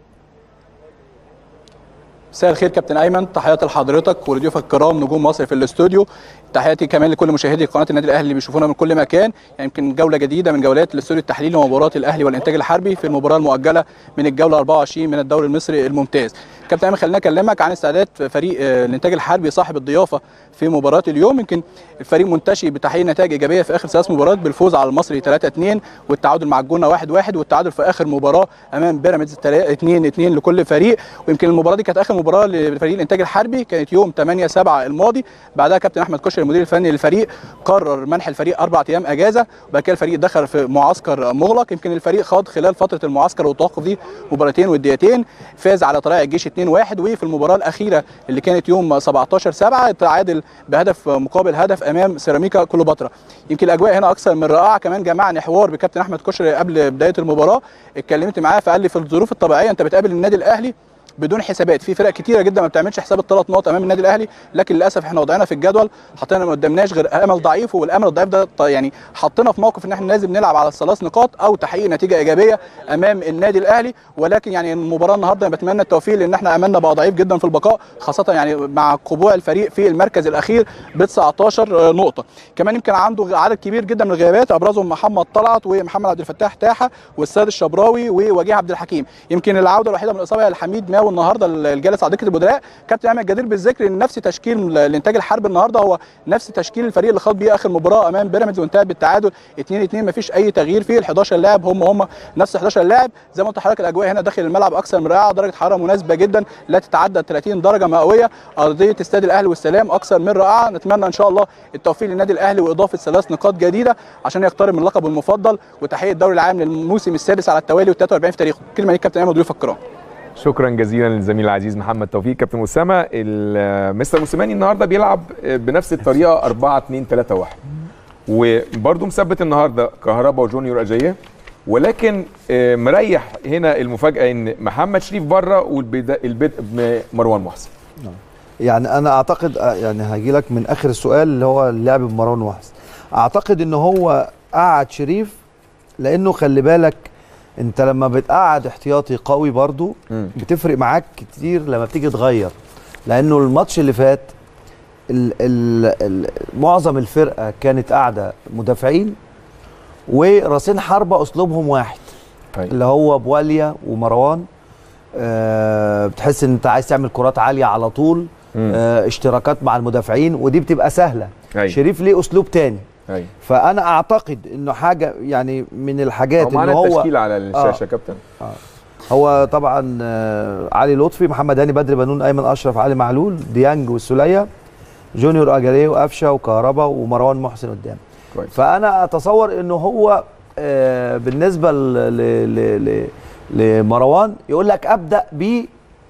مساء الخير كابتن ايمن تحياتي لحضرتك ولضيوفك الكرام نجوم مصر في الاستوديو تحياتي كمان لكل مشاهدي قناه النادي الاهلي اللي بيشوفونا من كل مكان يعني يمكن جوله جديده من جولات الاستوديو التحليلي لمباراه الاهلي والانتاج الحربي في المباراه المؤجله من الجوله 24 من الدوري المصري الممتاز كابتن ايمن خلينا اكلمك عن استعداد فريق آه، الانتاج الحربي صاحب الضيافه في مباراه اليوم يمكن الفريق منتشي بتحقيق نتائج ايجابيه في اخر ثلاث مباريات بالفوز على المصري 3-2 والتعادل مع الجونه 1-1 والتعادل في اخر مباراه امام بيراميدز 2-2 لكل فريق ويمكن المباراه دي كانت اخر مباراه لفريق الانتاج الحربي كانت يوم 8 7 الماضي بعدها كابتن احمد كشري المدير الفني للفريق قرر منح الفريق اربع ايام اجازه وبعد كده الفريق دخل في معسكر مغلق يمكن الفريق خاض خلال فتره المعسكر والتوقف دي مباراتين وديتين فاز على طريق الجيش 2-1 وفي المباراه الاخيره اللي كانت يوم 17 7 تعادل بهدف مقابل هدف امام سيراميكا كليوباترا يمكن الاجواء هنا اكثر من رائعه كمان جمعني حوار بكابتن احمد كشري قبل بدايه المباراه اتكلمت معاه فقال لي في الظروف الطبيعيه انت بتقابل النادي الاهلي بدون حسابات في فرق كتيره جدا ما بتعملش حساب الثلاث نقط امام النادي الاهلي لكن للاسف احنا وضعنا في الجدول حطينا ما قدامناش غير امل ضعيف والامل الضعيف ده ط- يعني حطينا في موقف ان احنا لازم نلعب على الثلاث نقاط او تحقيق نتيجه ايجابيه امام النادي الاهلي ولكن يعني المباراه النهارده بتمنى التوفيق لان احنا املنا بقى ضعيف جدا في البقاء خاصه يعني مع قبوع الفريق في المركز الاخير ب 19 نقطه كمان يمكن عنده عدد كبير جدا من الغيابات ابرزهم محمد طلعت ومحمد عبد الفتاح تاحه والسيد الشبراوي ووجيه عبد الحكيم يمكن العوده الوحيده من الاصابه هي لحميد ماوي لعبه النهارده الجالس على دكه البدلاء كابتن ايمن جدير بالذكر ان نفس تشكيل الانتاج الحربي النهارده هو نفس تشكيل الفريق اللي خاض بيه اخر مباراه امام بيراميدز وانتهى بالتعادل 2 2 مفيش اي تغيير فيه ال 11 لاعب هم هم نفس 11 لاعب زي ما قلت لحضرتك الاجواء هنا داخل الملعب اكثر من رائعه درجه حراره مناسبه جدا لا تتعدى 30 درجه مئويه ارضيه استاد الاهلي والسلام اكثر من رائعه نتمنى ان شاء الله التوفيق للنادي الاهلي واضافه ثلاث نقاط جديده عشان يقترب من لقبه المفضل وتحقيق الدوري العام للموسم السادس على التوالي وال 43 في تاريخه كلمه ليك كابتن ايمن ضيوف الكرام شكرا جزيلا للزميل العزيز محمد توفيق كابتن اسامه ال- مستر موسيماني النهارده بيلعب بنفس الطريقه 4 2 3 1 وبرده مثبت النهارده كهربا وجونيور اجاييه ولكن آه، مريح هنا المفاجاه ان محمد شريف بره والبدء بمروان محسن يعني انا اعتقد آه، يعني هاجي لك من اخر السؤال اللي هو اللعب بمروان محسن اعتقد ان هو قعد شريف لانه خلي بالك انت لما بتقعد احتياطي قوي برضو مم. بتفرق معاك كتير لما بتيجي تغير لانه الماتش اللي فات ال ال ال معظم الفرقه كانت قاعده مدافعين وراسين حربه اسلوبهم واحد أيوة. اللي هو بواليا ومروان آه بتحس ان انت عايز تعمل كرات عاليه على طول مم. آه اشتراكات مع المدافعين ودي بتبقى سهله أيوة. شريف ليه اسلوب تاني ايوه فانا اعتقد انه حاجه يعني من الحاجات هو ان معانا هو التشكيل على الشاشه آه. كابتن هو طبعا آه، علي لطفي محمد هاني بدر بنون ايمن اشرف علي معلول ديانج والسوليه جونيور اجاريه وقفشه وكهربا ومروان محسن قدام كويس. فانا اتصور انه هو آه، بالنسبه ل- ل- ل- ل- لمروان يقول لك ابدا ب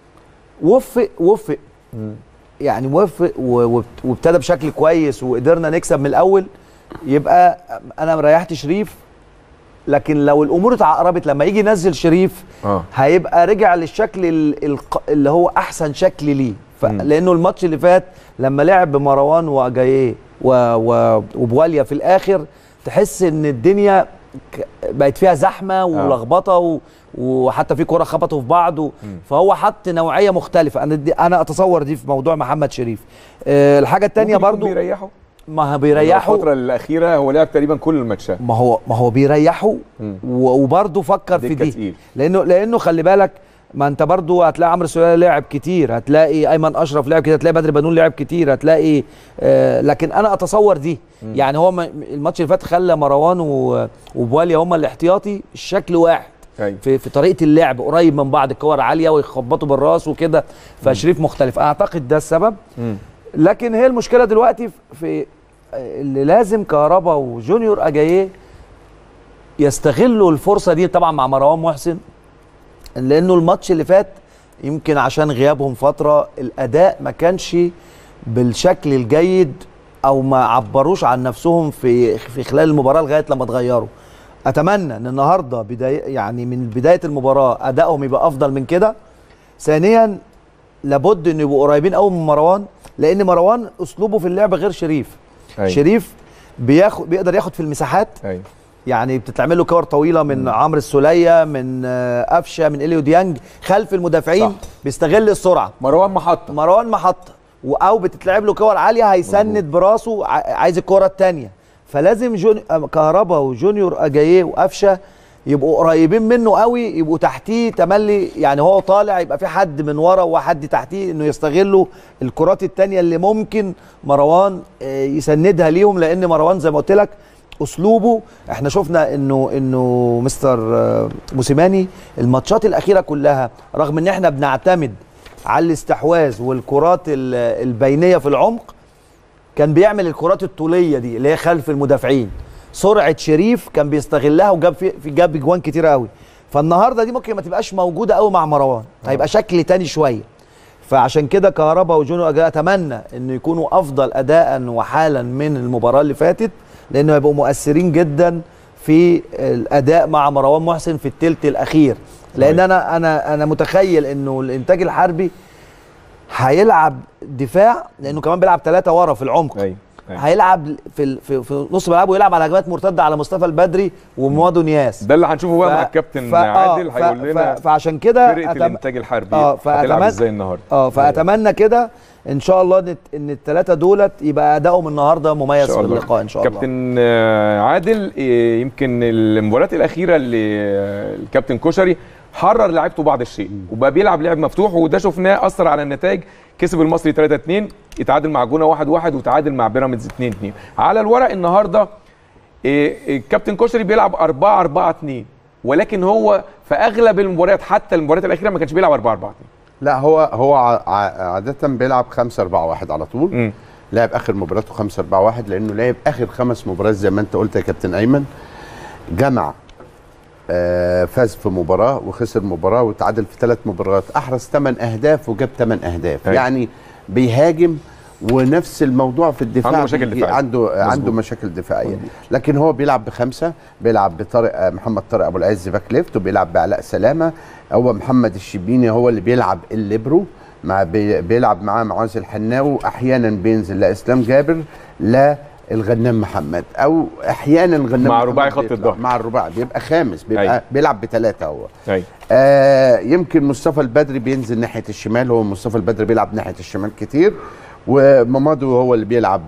وفق وفق يعني وفق و- وابت- وابتدى بشكل كويس وقدرنا نكسب من الاول يبقى انا مريحت شريف لكن لو الامور اتعقربت لما يجي ينزل شريف اه هيبقى رجع للشكل ال- الق- اللي هو احسن شكل ليه ف- مم. لانه الماتش اللي فات لما لعب مروان واجاييه و- و- وبواليا في الاخر تحس ان الدنيا ك- بقت فيها زحمه ولخبطه و- وحتى في كره خبطوا في بعض و- فهو حط نوعيه مختلفه انا دي انا اتصور دي في موضوع محمد شريف أه الحاجه الثانيه ممكن يكون برضو بيريحوا ما هو بيريحوا الفتره الاخيره هو لعب تقريبا كل الماتشات ما هو ما هو بيريحوا مم. و- وبرضه فكر في دكة دي تقيل. لانه لانه خلي بالك ما انت برضو هتلاقي عمرو السوليه لعب كتير هتلاقي ايمن اشرف لعب كتير هتلاقي بدر بنون لعب كتير هتلاقي آه لكن انا اتصور دي يعني هو ما- الماتش اللي فات خلى مروان و- وبواليا هما الاحتياطي الشكل واحد أيوة. في, في طريقه اللعب قريب من بعض الكور عاليه ويخبطوا بالراس وكده فشريف مختلف اعتقد ده السبب مم. لكن هي المشكله دلوقتي في اللي لازم كهربا وجونيور اجاييه يستغلوا الفرصه دي طبعا مع مروان محسن لانه الماتش اللي فات يمكن عشان غيابهم فتره الاداء ما كانش بالشكل الجيد او ما عبروش عن نفسهم في في خلال المباراه لغايه لما اتغيروا اتمنى ان النهارده بدايه يعني من بدايه المباراه ادائهم يبقى افضل من كده ثانيا لابد ان يبقوا قريبين قوي من مروان لان مروان اسلوبه في اللعب غير شريف أيوة. شريف بياخد بيقدر ياخد في المساحات ايوه يعني بتتعمل له كور طويله من عمرو السوليه من آه، قفشه من اليو ديانج خلف المدافعين صح. بيستغل السرعه مروان محطه مروان محطه و- او بتتلعب له كور عاليه هيسند براسه ع- عايز الكره الثانيه فلازم جون آه، كهربا وجونيور اجاييه وقفشه يبقوا قريبين منه قوي يبقوا تحتيه تملي يعني هو طالع يبقى في حد من ورا وحد تحتيه انه يستغلوا الكرات التانية اللي ممكن مروان آه، يسندها ليهم لان مروان زي ما قلت لك اسلوبه احنا شفنا انه انه مستر آه، موسيماني الماتشات الاخيره كلها رغم ان احنا بنعتمد على الاستحواذ والكرات ال- البينيه في العمق كان بيعمل الكرات الطوليه دي اللي هي خلف المدافعين سرعه شريف كان بيستغلها وجاب في في جاب اجوان كتير قوي فالنهارده دي ممكن ما تبقاش موجوده قوي مع مروان هيبقى شكل تاني شويه فعشان كده كهربا وجونو اجا اتمنى انه يكونوا افضل اداء وحالا من المباراه اللي فاتت لانه هيبقوا مؤثرين جدا في الاداء مع مروان محسن في الثلث الاخير لان انا انا انا متخيل انه الانتاج الحربي هيلعب دفاع لانه كمان بيلعب ثلاثه ورا في العمق ايوه أيوة. هيلعب في ال- في, في نص ملعبه يلعب على هجمات مرتده على مصطفى البدري وموادو نياس ده اللي هنشوفه بقى ف- مع الكابتن ف- آه، عادل ف- هيقول لنا ف- فعشان كده فرقه أتم- الانتاج الحربي آه، هتلعب فأتمنى- ازاي النهارده اه فاتمنى كده ان شاء الله ان ان الثلاثه دولت يبقى ادائهم النهارده مميز إن شاء في الله. اللقاء ان شاء الله كابتن آه، عادل آه، يمكن المباريات الاخيره اللي آه، الكابتن كشري حرر لعيبته بعض الشيء وبقى بيلعب لعب مفتوح وده شفناه اثر على النتائج كسب المصري 3 2 اتعادل مع جونه 1 1 وتعادل مع بيراميدز 2 2 على الورق النهارده آه، الكابتن كشري بيلعب 4 4 2 ولكن هو في اغلب المباريات حتى المباريات الاخيره ما كانش بيلعب 4 4 2 لا هو هو ع- ع- عاده بيلعب 5 4 1 على طول مم. لعب اخر مباراته 5 4 1 لانه لعب اخر خمس مباريات زي ما انت قلت يا كابتن ايمن جمع آه، فاز في مباراه وخسر مباراه وتعادل في ثلاث مباريات احرز 8 اهداف وجاب 8 اهداف أيوة. يعني بيهاجم ونفس الموضوع في الدفاع عنده مشاكل بيجي- دفاعية. عنده مظبوط. عنده مشاكل دفاعيه لكن هو بيلعب بخمسه بيلعب بطارق آه، محمد طارق ابو العز باك ليفت وبيلعب بعلاء سلامه هو محمد الشبيني هو اللي بيلعب الليبرو مع بي- بيلعب معاه معاذ الحناوي واحيانا بينزل لاسلام جابر لا الغنام محمد او احيانا الغنام مع محمد رباعي خط بيطلع. الظهر. مع الرباعي بيبقى خامس بيبقى أيوة. بيلعب بثلاثه هو ايوه آه يمكن مصطفى البدري بينزل ناحيه الشمال هو مصطفى البدري بيلعب ناحيه الشمال كتير ومامادو هو اللي بيلعب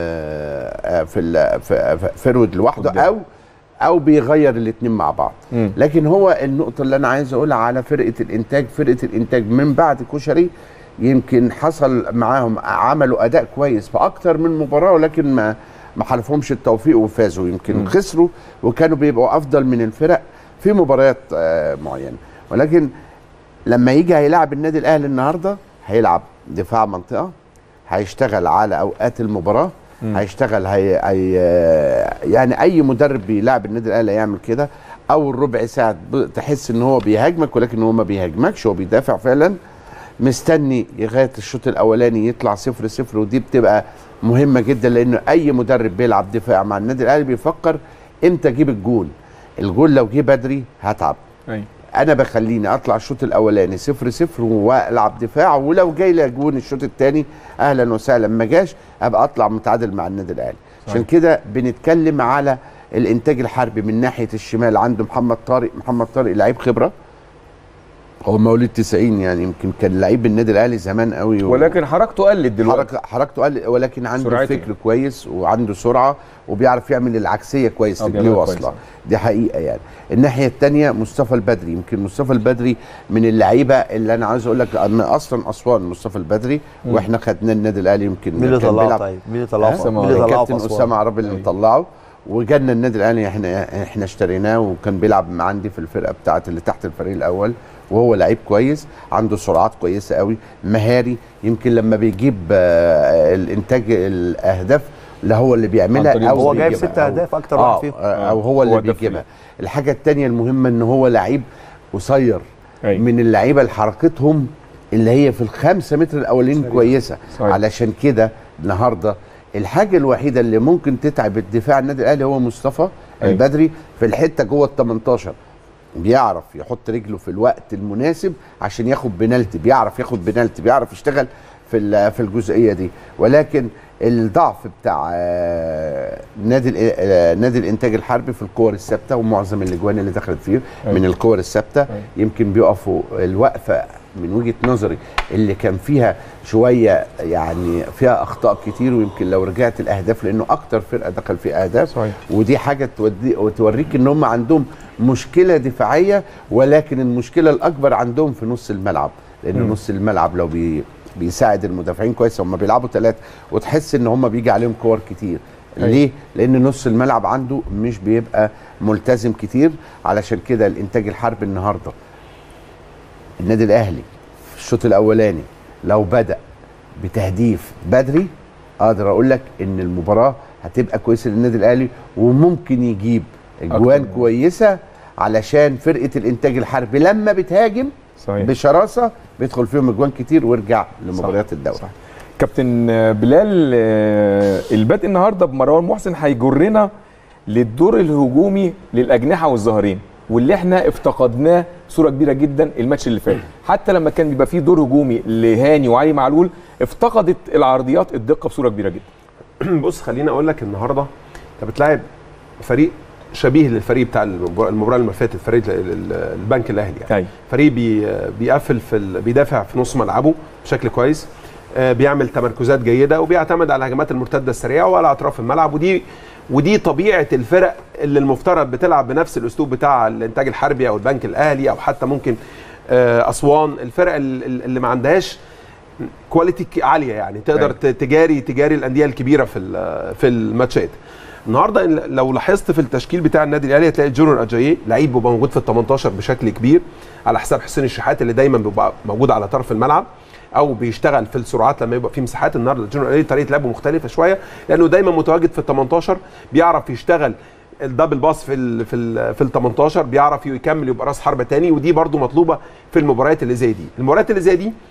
آه آه، في ال- في في- فيرود لوحده قدام. او او بيغير الاثنين مع بعض مم. لكن هو النقطه اللي انا عايز اقولها على فرقه الانتاج فرقه الانتاج من بعد كشري يمكن حصل معاهم عملوا اداء كويس في اكتر من مباراه ولكن ما ما حالفهمش التوفيق وفازوا يمكن مم. خسروا وكانوا بيبقوا افضل من الفرق في مباريات آه، معينه ولكن لما يجي هيلاعب النادي الاهلي النهارده هيلعب دفاع منطقه هيشتغل على اوقات المباراه مم. هيشتغل هي, هي يعني اي مدرب بيلعب النادي الاهلي هيعمل كده اول ربع ساعه ب- تحس ان هو بيهاجمك ولكن هو ما بيهاجمكش هو بيدافع فعلا مستني لغايه الشوط الاولاني يطلع صفر صفر ودي بتبقى مهمه جدا لان اي مدرب بيلعب دفاع مع النادي الاهلي بيفكر امتى اجيب الجول الجول لو جه بدري هتعب ايوه انا بخليني اطلع الشوط الاولاني صفر صفر والعب دفاع ولو جاي لي جون الشوط الثاني اهلا وسهلا ما جاش ابقى اطلع متعادل مع النادي الاهلي عشان كده بنتكلم على الانتاج الحربي من ناحيه الشمال عنده محمد طارق محمد طارق لعيب خبره هو مواليد 90 يعني يمكن كان لعيب النادي الاهلي زمان قوي و... ولكن حركته قلت دلوقتي حركه حركته قل ولكن عنده سرعته. فكر كويس وعنده سرعه وبيعرف يعمل العكسيه كويس آه، رجليه بيعملها واصله كويس. دي حقيقه يعني الناحيه الثانيه مصطفى البدري يمكن مصطفى البدري من اللعيبه اللي انا عايز اقول لك ان اصلا اسوان مصطفى البدري مم. واحنا خدناه النادي الاهلي يمكن مين اللي كان طلعه بيلعب- طيب مين اللي طلعه أسامة مين اللي طلعه كابتن في أسوان؟ اسامه عرب اللي أيوة. مطلعه وجالنا النادي الاهلي احنا احنا اشتريناه وكان بيلعب عندي في الفرقه بتاعه اللي تحت الفريق الاول وهو لعيب كويس عنده سرعات كويسه قوي مهاري يمكن لما بيجيب آه، الانتاج الاهداف لا هو اللي عن بيعملها طريق او هو جايب بيجيبها. ست أو- اهداف اكتر آه واحد فيهم او هو هو اللي هداف بيجيبها الحاجه الثانيه المهمه ان هو لعيب قصير أيوة. من اللعيبه اللي حركتهم اللي هي في الخمسة متر الاولين كويسه صحيح. علشان كده النهارده الحاجه الوحيده اللي ممكن تتعب الدفاع النادي الاهلي هو مصطفى أيوة. البدري في الحته جوه ال 18 بيعرف يحط رجله في الوقت المناسب عشان ياخد بنالتي بيعرف ياخد بنالتي بيعرف يشتغل في ال- في الجزئيه دي ولكن الضعف بتاع آه، نادي ال- آه، نادي الانتاج الحربي في الكور الثابته ومعظم الاجوان اللي دخلت فيه أيوة. من الكور الثابته أيوة. يمكن بيقفوا الوقفه من وجهه نظري اللي كان فيها شويه يعني فيها اخطاء كتير ويمكن لو رجعت الاهداف لانه اكتر فرقه دخل فيها اهداف صحيح. ودي حاجه تودي وتوريك ان هم عندهم مشكله دفاعيه ولكن المشكله الاكبر عندهم في نص الملعب لان مم. نص الملعب لو بي بيساعد المدافعين كويس هم بيلعبوا ثلاثه وتحس ان هم بيجي عليهم كور كتير أيوة. ليه؟ لان نص الملعب عنده مش بيبقى ملتزم كتير علشان كده الانتاج الحربي النهارده النادي الاهلي في الشوط الاولاني لو بدا بتهديف بدري اقدر اقول لك ان المباراه هتبقى كويسه للنادي الاهلي وممكن يجيب اجوان أكتر. كويسه علشان فرقه الانتاج الحربي لما بتهاجم صحيح بشراسه بيدخل فيهم اجوان كتير ويرجع لمباريات الدوري صح. كابتن بلال آه، البدء النهارده بمروان محسن هيجرنا للدور الهجومي للاجنحه والظهرين واللي احنا افتقدناه بصوره كبيره جدا الماتش اللي فات حتى لما كان بيبقى فيه دور هجومي لهاني وعلي معلول افتقدت العرضيات الدقه بصوره كبيره جدا بص خليني اقول لك النهارده انت بتلاعب فريق شبيه للفريق بتاع المباراه المباراة اللي فاتت فريق ال- ال- البنك الاهلي يعني ايوه فريق بي بيقفل في ال- بيدافع في نص ملعبه بشكل كويس آه، بيعمل تمركزات جيده وبيعتمد على الهجمات المرتده السريعه وعلى اطراف الملعب ودي ودي طبيعه الفرق اللي المفترض بتلعب بنفس الاسلوب بتاع الانتاج الحربي او البنك الاهلي او حتى ممكن آه، اسوان الفرق ال- ال- اللي ما عندهاش كواليتي عاليه يعني تقدر أيوة. ت- تجاري تجاري الانديه الكبيره في ال- في الماتشات النهارده إن- لو لاحظت في التشكيل بتاع النادي الاهلي هتلاقي جونيور اجاييه لعيب بيبقى موجود في ال 18 بشكل كبير على حساب حسين الشحات اللي دايما بيبقى موجود على طرف الملعب او بيشتغل في السرعات لما يبقى في مساحات النهارده جونيور اجاييه طريقه لعبه مختلفه شويه لانه دايما متواجد في ال 18 بيعرف يشتغل الدبل باص في ال في ال في ال 18 بيعرف يكمل يبقى راس حربه تاني ودي برده مطلوبه في المباريات اللي زي دي المباريات اللي زي دي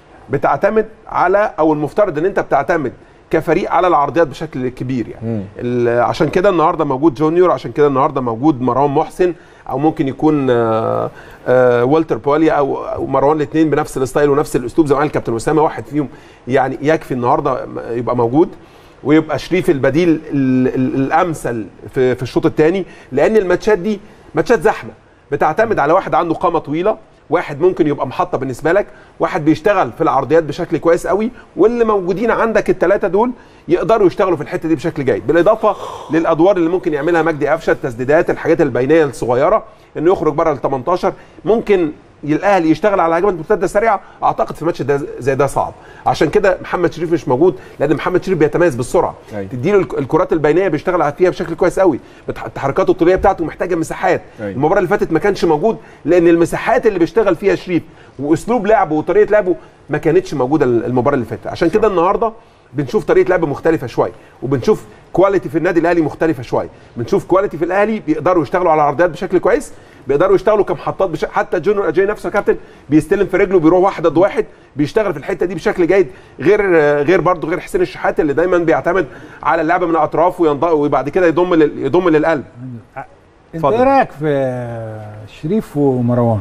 بتعتمد على او المفترض ان انت بتعتمد كفريق على العرضيات بشكل كبير يعني ال- عشان كده النهارده موجود جونيور عشان كده النهارده موجود مروان محسن او ممكن يكون آه، آه، والتر بواليا او أو مروان الاثنين بنفس الستايل ونفس الاسلوب زي ما قال كابتن اسامه واحد فيهم يعني يكفي النهارده يبقى موجود ويبقى شريف البديل ال- ال- الامثل في في الشوط الثاني لان الماتشات دي ماتشات زحمه بتعتمد على واحد عنده قامه طويله واحد ممكن يبقى محطه بالنسبه لك واحد بيشتغل في العرضيات بشكل كويس قوي واللي موجودين عندك الثلاثه دول يقدروا يشتغلوا في الحته دي بشكل جيد بالاضافه للادوار اللي ممكن يعملها مجدي قفشه التسديدات الحاجات البينيه الصغيره انه يخرج بره ال 18 ممكن الاهلي يشتغل على هجمات مرتده سريعه اعتقد في ماتش ده زي ده صعب عشان كده محمد شريف مش موجود لان محمد شريف بيتميز بالسرعه أيوة. تديله الك- الكرات البينيه بيشتغل فيها بشكل كويس قوي بتح- التحركات الطوليه بتاعته محتاجه مساحات أيوة. المباراه اللي فاتت ما كانش موجود لان المساحات اللي بيشتغل فيها شريف واسلوب لعبه وطريقه لعبه ما كانتش موجوده المباراه اللي فاتت عشان كده النهارده بنشوف طريقه لعب مختلفه شويه وبنشوف كواليتي في النادي الاهلي مختلفه شويه بنشوف كواليتي في الاهلي بيقدروا يشتغلوا على العرضيات بشكل كويس بيقدروا يشتغلوا كمحطات بش... حتى جونيور اجاي نفسه يا كابتن بيستلم في رجله بيروح واحد ضد واحد بيشتغل في الحته دي بشكل جيد غير غير برضه غير حسين الشحات اللي دايما بيعتمد على اللعب من الاطراف وينض... وبعد كده يضم لل... يضم للقلب انت اتفضل. ايه رايك في شريف ومروان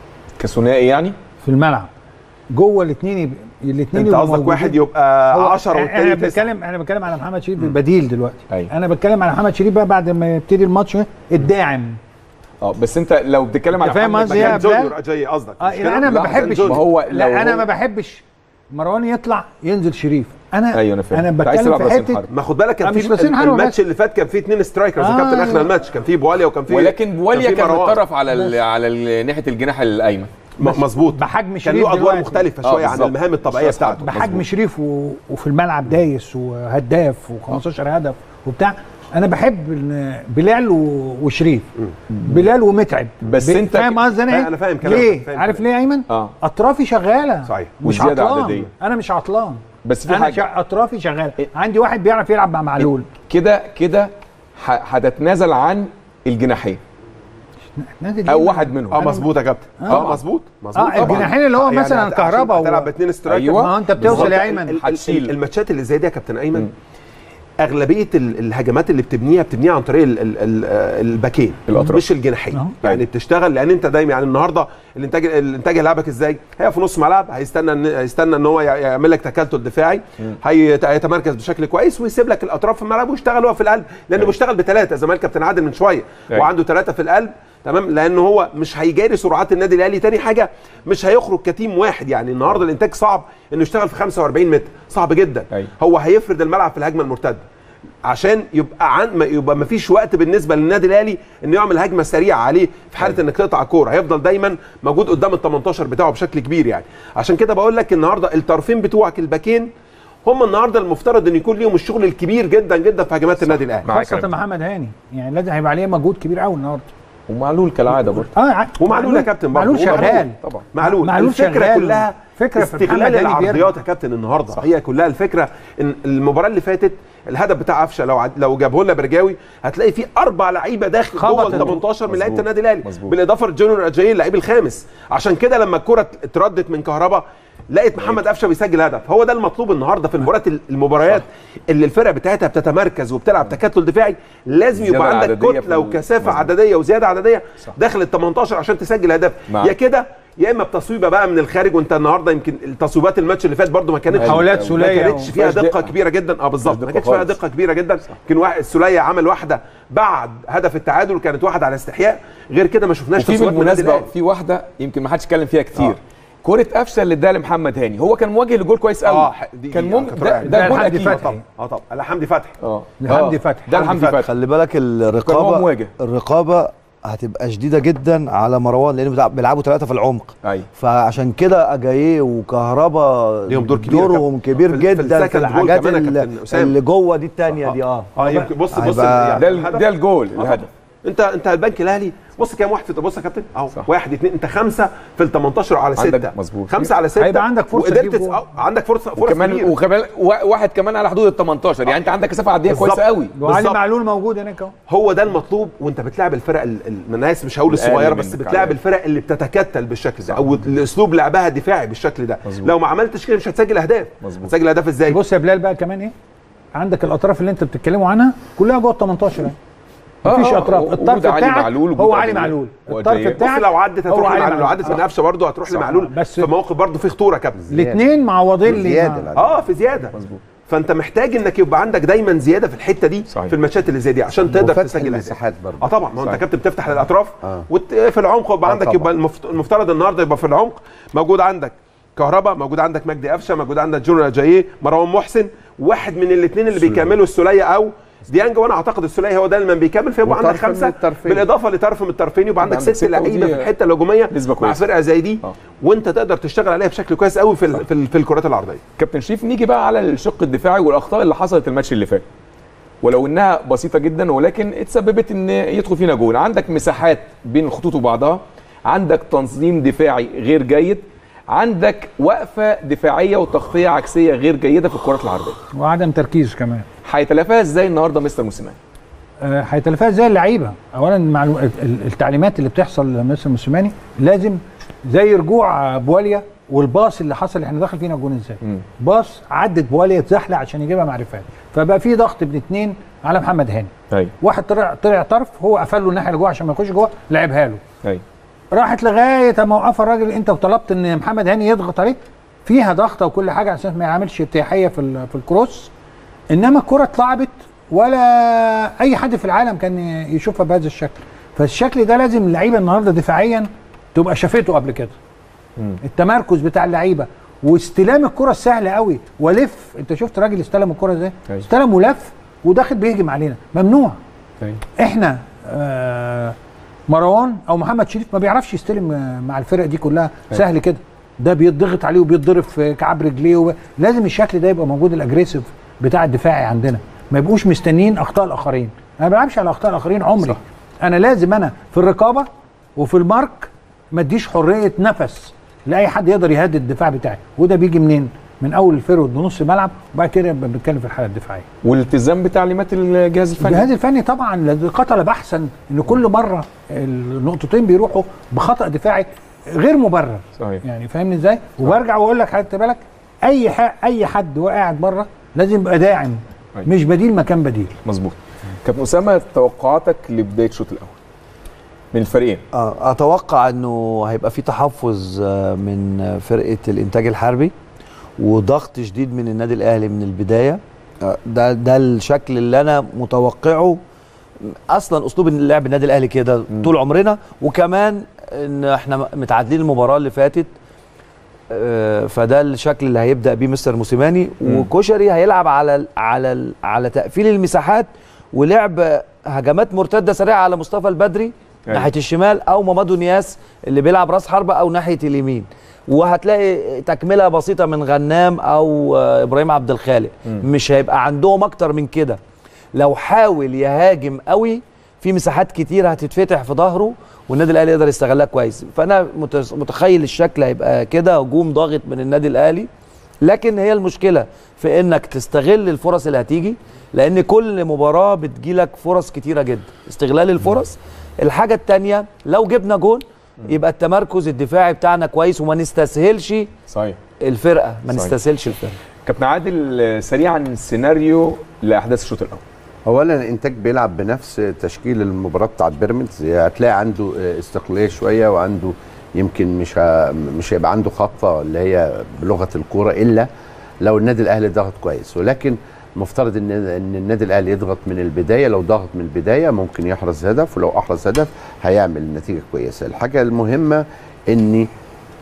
كثنائي يعني في الملعب جوه الاثنين الاثنين انت قصدك واحد يبقى 10 احنا والتاني 9 بنتكلم احنا بنتكلم على محمد شريف البديل دلوقتي أيوة. انا بتكلم على محمد شريف بقى بعد ما يبتدي الماتش الداعم اه بس انت لو بتتكلم على أنت فاهم محمد قصدي مكان إيه؟ كان بلال؟ جونيور اجاي قصدك اه مش لا كده؟ انا ما لا، بحبش ما هو لو لا انا هو- ما بحبش مروان يطلع ينزل شريف انا ايوه انا فاهم انا أنت عايز بتكلم تلعب في راسين حته حرب. ما خد بالك كان آه، مش في راسين حربة الماتش بس. اللي فات كان في اثنين سترايكرز يا آه. كابتن اخر الماتش كان في بواليا وكان في ولكن بواليا في كان مروان. متطرف على ال على ال ناحيه الجناح الايمن م- مظبوط بحجم كان شريف له ادوار دلوقتي. مختلفه آه، شويه عن بالظبط. المهام الطبيعيه مش بتاعته بحجم شريف و... وفي الملعب دايس وهداف و15 هدف وبتاع انا بحب إن بلال و... وشريف بلال ومتعب بس ب- أنت- فاهم قصدي انا لا، ايه؟ أنا فاهم كلامك، ليه؟ فاهم عارف كلامك. ليه يا ايمن؟ اه اطرافي شغاله صحيح. مش وزيادة عطلان عددية. انا مش عطلان بس في انا حاجه شا... اطرافي شغاله عندي واحد بيعرف يلعب مع معلول كده كده ه- هتتنازل عن الجناحين نادي او ليه؟ واحد منهم اه مظبوط يا كابتن اه مظبوط مظبوط اه الجناحين اللي هو مثلا هت- كهربا عشان و... تلعب باثنين سترايكر أيوة. ما هو انت بتوصل بالظبط. يا ال- ايمن ال- هتشيل. ال- الماتشات اللي زي دي يا كابتن ايمن اغلبيه ال- الهجمات اللي بتبنيها بتبنيها عن طريق ال- ال- ال- الباكين الأطراف. مش الجناحين أهو. يعني بتشتغل لان انت دايما يعني النهارده الانتاج الانتاج هيلعبك ازاي هي في نص ملعب هيستنى إن- هيستنى ان هو يع- يعمل لك تكتل دفاعي هيت- هيتمركز بشكل كويس ويسيب لك الاطراف في الملعب ويشتغل هو في القلب لانه بيشتغل بثلاثه زي ما قال كابتن عادل من شويه أيوة. وعنده ثلاثه في القلب تمام لان هو مش هيجاري سرعات النادي الاهلي تاني حاجه مش هيخرج كتيم واحد يعني النهارده الانتاج صعب انه يشتغل في 45 متر صعب جدا أيوة. هو هيفرد الملعب في الهجمه المرتده عشان يبقى عن ما يبقى ما فيش وقت بالنسبه للنادي الاهلي انه يعمل هجمه سريعه عليه في حاله انك تقطع الكوره هيفضل دايما موجود قدام ال 18 بتاعه بشكل كبير يعني عشان كده بقول لك النهارده الطرفين بتوعك الباكين هم النهارده المفترض ان يكون ليهم الشغل الكبير جدا جدا في هجمات النادي الاهلي معاك يا خاصه كابتن. محمد هاني يعني لازم هيبقى عليه مجهود كبير قوي النهارده ومعلول كالعاده برضه اه ع- ومعلول يا كابتن برضه. معلول ومعلول. شغال طبعا معلول معلول الفكره شغال. كلها فكرة في محمد استغلال هاني العرضيات بيرجع. يا كابتن النهارده هي كلها الفكره ان المباراه اللي فاتت الهدف بتاع قفشه لو عد- لو جابه لنا برجاوي هتلاقي فيه اربع لعيبه داخل جوه خبط ال 18 من لعيبه مظبوط. النادي الاهلي مظبوط. بالاضافه لجونيور اجاي اللعيب الخامس عشان كده لما الكره اتردت من كهربا لقيت محمد قفشه بيسجل هدف هو ده المطلوب النهارده في المباريات المباريات اللي الفرق بتاعتها بتتمركز وبتلعب تكتل دفاعي لازم زيادة يبقى عندك عددية في كتله ال- وكثافه مظبوط. عدديه وزياده عدديه داخل ال 18 عشان تسجل هدف معاك. يا كده يا اما بتصويبه بقى من الخارج وانت النهارده يمكن التصويبات الماتش اللي فات برده ما كانتش محاولات ما سولية كانتش فيها ومفيهاش دقه دقة. كبيره جدا اه بالظبط مفيهاش ما دقة كانتش فيها خالص. دقه كبيره جدا يمكن واحد السوليه عمل واحده بعد هدف التعادل كانت واحده على استحياء غير كده ما شفناش وفي تصويبات من النادي بالمناسبه الأهلي. في واحده يمكن ما حدش اتكلم فيها كتير كره قفشه اللي اداها لمحمد هاني هو كان مواجه لجول كويس قوي اه دي كان دي- ممكن كانت ده, رائعة. ده جول لحمدي اكيد فتحي. طبعا اه طبعا لا حمدي فتحي اه لحمدي آه. فتحي. ده لحمدي فتحي خلي بالك كان هو الرقابه مواجه. الرقابه هتبقى شديده جدا على مروان لان بتاع- بيلعبوا ثلاثه في العمق ايوه فعشان كده اجاييه وكهربا ليهم دور كبير دورهم كابتن. كبير في ال- في جدا في السكند جول الحاجات كمان يا اللي, كابتن أسامة. اللي جوه دي الثانيه دي اه اه يمكن بص بص هيبقى- يعني ده ال- الهدف- ده الجول آه الهدف انت انت البنك الاهلي بص كام واحد في بص يا كابتن اهو صح. واحد اثنين انت خمسه في ال 18 على عندك سته مظبوط. خمسه على سته هيبقى عندك فرصة وقدرت تجيب تس... جول. آه، عندك فرصه فرصه وكمان كبيرة. وكمان وا- واحد كمان على حدود ال 18 يعني انت عندك كثافه عرضيه كويسه بالظبط. قوي وعلي بالظبط. معلول موجود هناك اهو هو ده المطلوب وانت بتلعب الفرق ال- ال- الناس مش هقول الأقل الصغيره بس منك بتلعب على الفرق اللي بتتكتل بالشكل ده او الاسلوب لعبها دفاعي بالشكل ده مظبوط. لو ما عملتش كده مش هتسجل اهداف مظبوط. هتسجل اهداف ازاي بص يا بلال بقى كمان ايه عندك الاطراف اللي انت بتتكلموا عنها كلها جوه ال 18 اهي مفيش آه، اطراف وجود الطرف علي بتاعك معلول وجود هو علي أبو- معلول وأدرية. الطرف بص بص بتاعك لو عدت هو هتروح علي لمعلول لو معلول. عدت من قفشه برضه هتروح صح. لمعلول بس- في مواقف برضه في خطوره يا كابتن الاثنين معوضين لي زياده اه في زياده مظبوط فانت محتاج انك يبقى عندك دايما زياده في الحته دي صحيح. في الماتشات اللي زي دي عشان تقدر وفتح تسجل اهداف المساحات برضه اه طبعا ما هو انت صحيح. كابتن بتفتح للاطراف آه. وفي العمق يبقى آه عندك طبعاً. يبقى المفت- المفترض النهارده يبقى في العمق موجود عندك كهربا موجود عندك مجدي قفشه موجود عندك جونيور جاييه مروان محسن واحد من الاثنين اللي بيكملوا السوليه او ديانج وانا اعتقد السوليه هو دايما بيكمل فيبقى عندك وطرف من خمسه الطرفين. بالاضافه لطرف من الطرفين يبقى عندك عندك ست ستة لعيبه ودي في الحته الهجوميه نسبة مع كويسة. فرقه زي دي آه. وانت تقدر تشتغل عليها بشكل كويس قوي في ال- في, ال- في الكرات العرضيه كابتن شريف نيجي بقى على الشق الدفاعي والاخطاء اللي حصلت الماتش اللي فات ولو انها بسيطه جدا ولكن اتسببت ان يدخل فينا جول عندك مساحات بين الخطوط وبعضها عندك تنظيم دفاعي غير جيد عندك وقفه دفاعيه وتغطيه عكسيه غير جيده في الكرات العرضيه وعدم تركيز كمان هيتلافاها ازاي النهارده مستر موسيماني آه، هيتلافاها زي اللعيبه اولا معلو... ال- ال- التعليمات اللي بتحصل لمستر موسيماني لازم زي رجوع آه، بواليا والباص اللي حصل احنا داخل فينا الجون ازاي مم. باص عدت بواليا اتزحلق عشان يجيبها معرفات فبقى في ضغط من اتنين على محمد هاني ايوه واحد طلع طلع طرف هو قفل له الناحيه اللي جوه عشان ما يخش جوه لعبها له ايوه راحت لغايه ما وقف الراجل انت وطلبت ان محمد هاني يضغط عليك فيها ضغطه وكل حاجه عشان ما يعملش ارتياحيه في ال- في الكروس انما الكره اتلعبت ولا اي حد في العالم كان يشوفها بهذا الشكل فالشكل ده لازم اللعيبه النهارده دفاعيا تبقى شافته قبل كده مم. التمركز بتاع اللعيبه واستلام الكره السهل قوي ولف انت شفت راجل استلم الكره ازاي أيوة. استلم ولف وداخل بيهجم علينا ممنوع أيوة. احنا آه مروان او محمد شريف ما بيعرفش يستلم آه، مع الفرق دي كلها سهل كده ده بيضغط عليه وبيتضرب في كعب رجليه وب... لازم الشكل ده يبقى موجود الاجريسيف بتاع الدفاعي عندنا ما يبقوش مستنيين اخطاء الاخرين انا ما بلعبش على اخطاء الاخرين عمري صح. انا لازم انا في الرقابه وفي المارك ما اديش حريه نفس لاي حد يقدر يهدد الدفاع بتاعي وده بيجي منين من اول الفيرود لنص الملعب وبعد كده بنتكلم في الحاله الدفاعيه والالتزام بتعليمات الجهاز الفني الجهاز الفني طبعا الذي قتل بحثا ان كل مره النقطتين بيروحوا بخطا دفاعي غير مبرر صحيح يعني فاهمني ازاي وبرجع واقول لك خدت بالك اي ح... اي حد هو قاعد بره لازم يبقى داعم أيوة. مش بديل مكان بديل مظبوط كابتن اسامه توقعاتك لبدايه الشوط الاول من الفريقين آه، اتوقع انه هيبقى في تحفظ آه، من فرقه الانتاج الحربي وضغط شديد من النادي الاهلي من البدايه آه، ده ده الشكل اللي انا متوقعه اصلا اسلوب لعب النادي الاهلي كده طول عمرنا وكمان ان احنا متعادلين المباراه اللي فاتت آه، فده الشكل اللي هيبدا بيه مستر موسيماني مم. وكشري هيلعب على ال- على ال- على تقفيل المساحات ولعب هجمات مرتده سريعه على مصطفى البدري أيوة. ناحيه الشمال او مامادو نياس اللي بيلعب راس حربه او ناحيه اليمين وهتلاقي تكمله بسيطه من غنام او آه، ابراهيم عبد الخالق مم. مش هيبقى عندهم اكتر من كده لو حاول يهاجم قوي في مساحات كتير هتتفتح في ظهره والنادي الاهلي يقدر يستغلها كويس فانا متس- متخيل الشكل هيبقى كده هجوم ضاغط من النادي الاهلي لكن هي المشكله في انك تستغل الفرص اللي هتيجي لان كل مباراه بتجيلك فرص كتيره جدا استغلال الفرص الحاجه الثانيه لو جبنا جون يبقى التمركز الدفاعي بتاعنا كويس وما نستسهلش صحيح الفرقه ما صحيح. نستسهلش الفرقه كابتن عادل سريعا سيناريو لاحداث الشوط الاول اولا الانتاج بيلعب بنفس تشكيل المباراه بتاعت بيراميدز هتلاقي عنده استقلاليه شويه وعنده يمكن مش ه... مش هيبقى عنده خطه اللي هي بلغه الكوره الا لو النادي الاهلي ضغط كويس ولكن مفترض ان ان النادي الاهلي يضغط من البدايه لو ضغط من البدايه ممكن يحرز هدف ولو احرز هدف هيعمل نتيجه كويسه الحاجه المهمه ان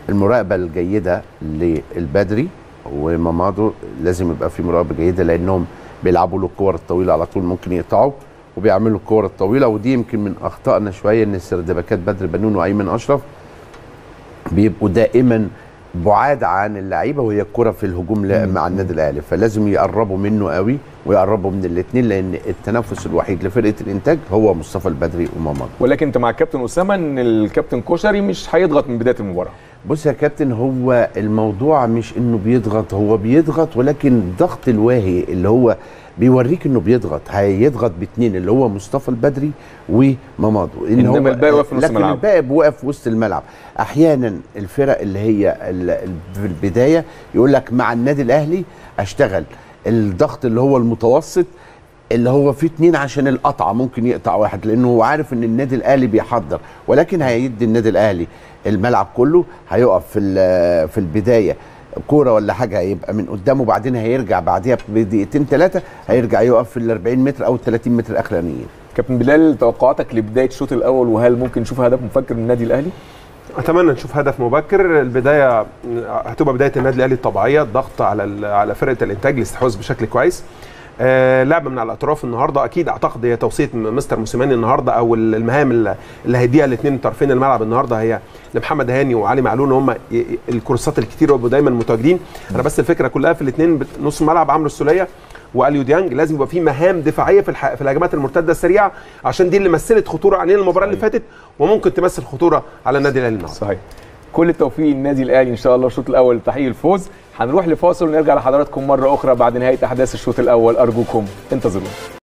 المراقبه الجيده للبدري ومامادو لازم يبقى في مراقبه جيده لانهم بيلعبوا له الكور الطويله على طول ممكن يقطعوا وبيعملوا الكور الطويله ودي يمكن من اخطائنا شويه ان السردباكات بدر بنون وايمن اشرف بيبقوا دائما بعاد عن اللعيبه وهي الكره في الهجوم لا- مع النادي الاهلي فلازم يقربوا منه قوي ويقربوا من الاثنين لان التنفس الوحيد لفرقه الانتاج هو مصطفى البدري ومامادو ولكن انت مع الكابتن اسامه ان الكابتن كشري مش هيضغط من بدايه المباراه بص يا كابتن هو الموضوع مش انه بيضغط هو بيضغط ولكن الضغط الواهي اللي هو بيوريك انه بيضغط هيضغط باثنين اللي هو مصطفى البدري ومامادو إن إنما هو- الباقي واقف في نص لكن الملعب. الباقي واقف في وسط الملعب احيانا الفرق اللي هي ال- ال- في البدايه يقول لك مع النادي الاهلي اشتغل الضغط اللي هو المتوسط اللي هو فيه اتنين عشان القطعه ممكن يقطع واحد لانه هو عارف ان النادي الاهلي بيحضر ولكن هيدي النادي الاهلي الملعب كله هيقف في ال- في البدايه كوره ولا حاجه هيبقى من قدامه بعدين هيرجع بعديها بدقيقتين ثلاثه هيرجع يقف في ال 40 متر او ال 30 متر الاخرانيين كابتن بلال توقعاتك لبدايه الشوط الاول وهل ممكن نشوف هدف مفكر من النادي الاهلي اتمنى نشوف هدف مبكر البدايه هتبقى بدايه النادي الاهلي الطبيعيه الضغط على ال- على فرقه الانتاج الاستحواذ بشكل كويس آه لعبه من على الاطراف النهارده اكيد اعتقد هي توصيه م- مستر موسيماني النهارده او ال- المهام اللي اللي هيديها الاثنين طرفين الملعب النهارده هي لمحمد هاني وعلي معلول ان هم ي- ي- الكورسات الكتير يبقوا دايما متواجدين انا بس الفكره كلها في الاثنين نص الملعب عمرو السوليه واليو ديانج لازم يبقى في مهام دفاعيه في الح... في الهجمات المرتده السريعه عشان دي اللي مثلت خطوره علينا المباراه اللي فاتت وممكن تمثل خطوره على النادي الاهلي النهارده صحيح كل التوفيق للنادي الاهلي ان شاء الله الشوط الاول لتحقيق الفوز هنروح لفاصل ونرجع لحضراتكم مره اخرى بعد نهايه احداث الشوط الاول ارجوكم انتظرونا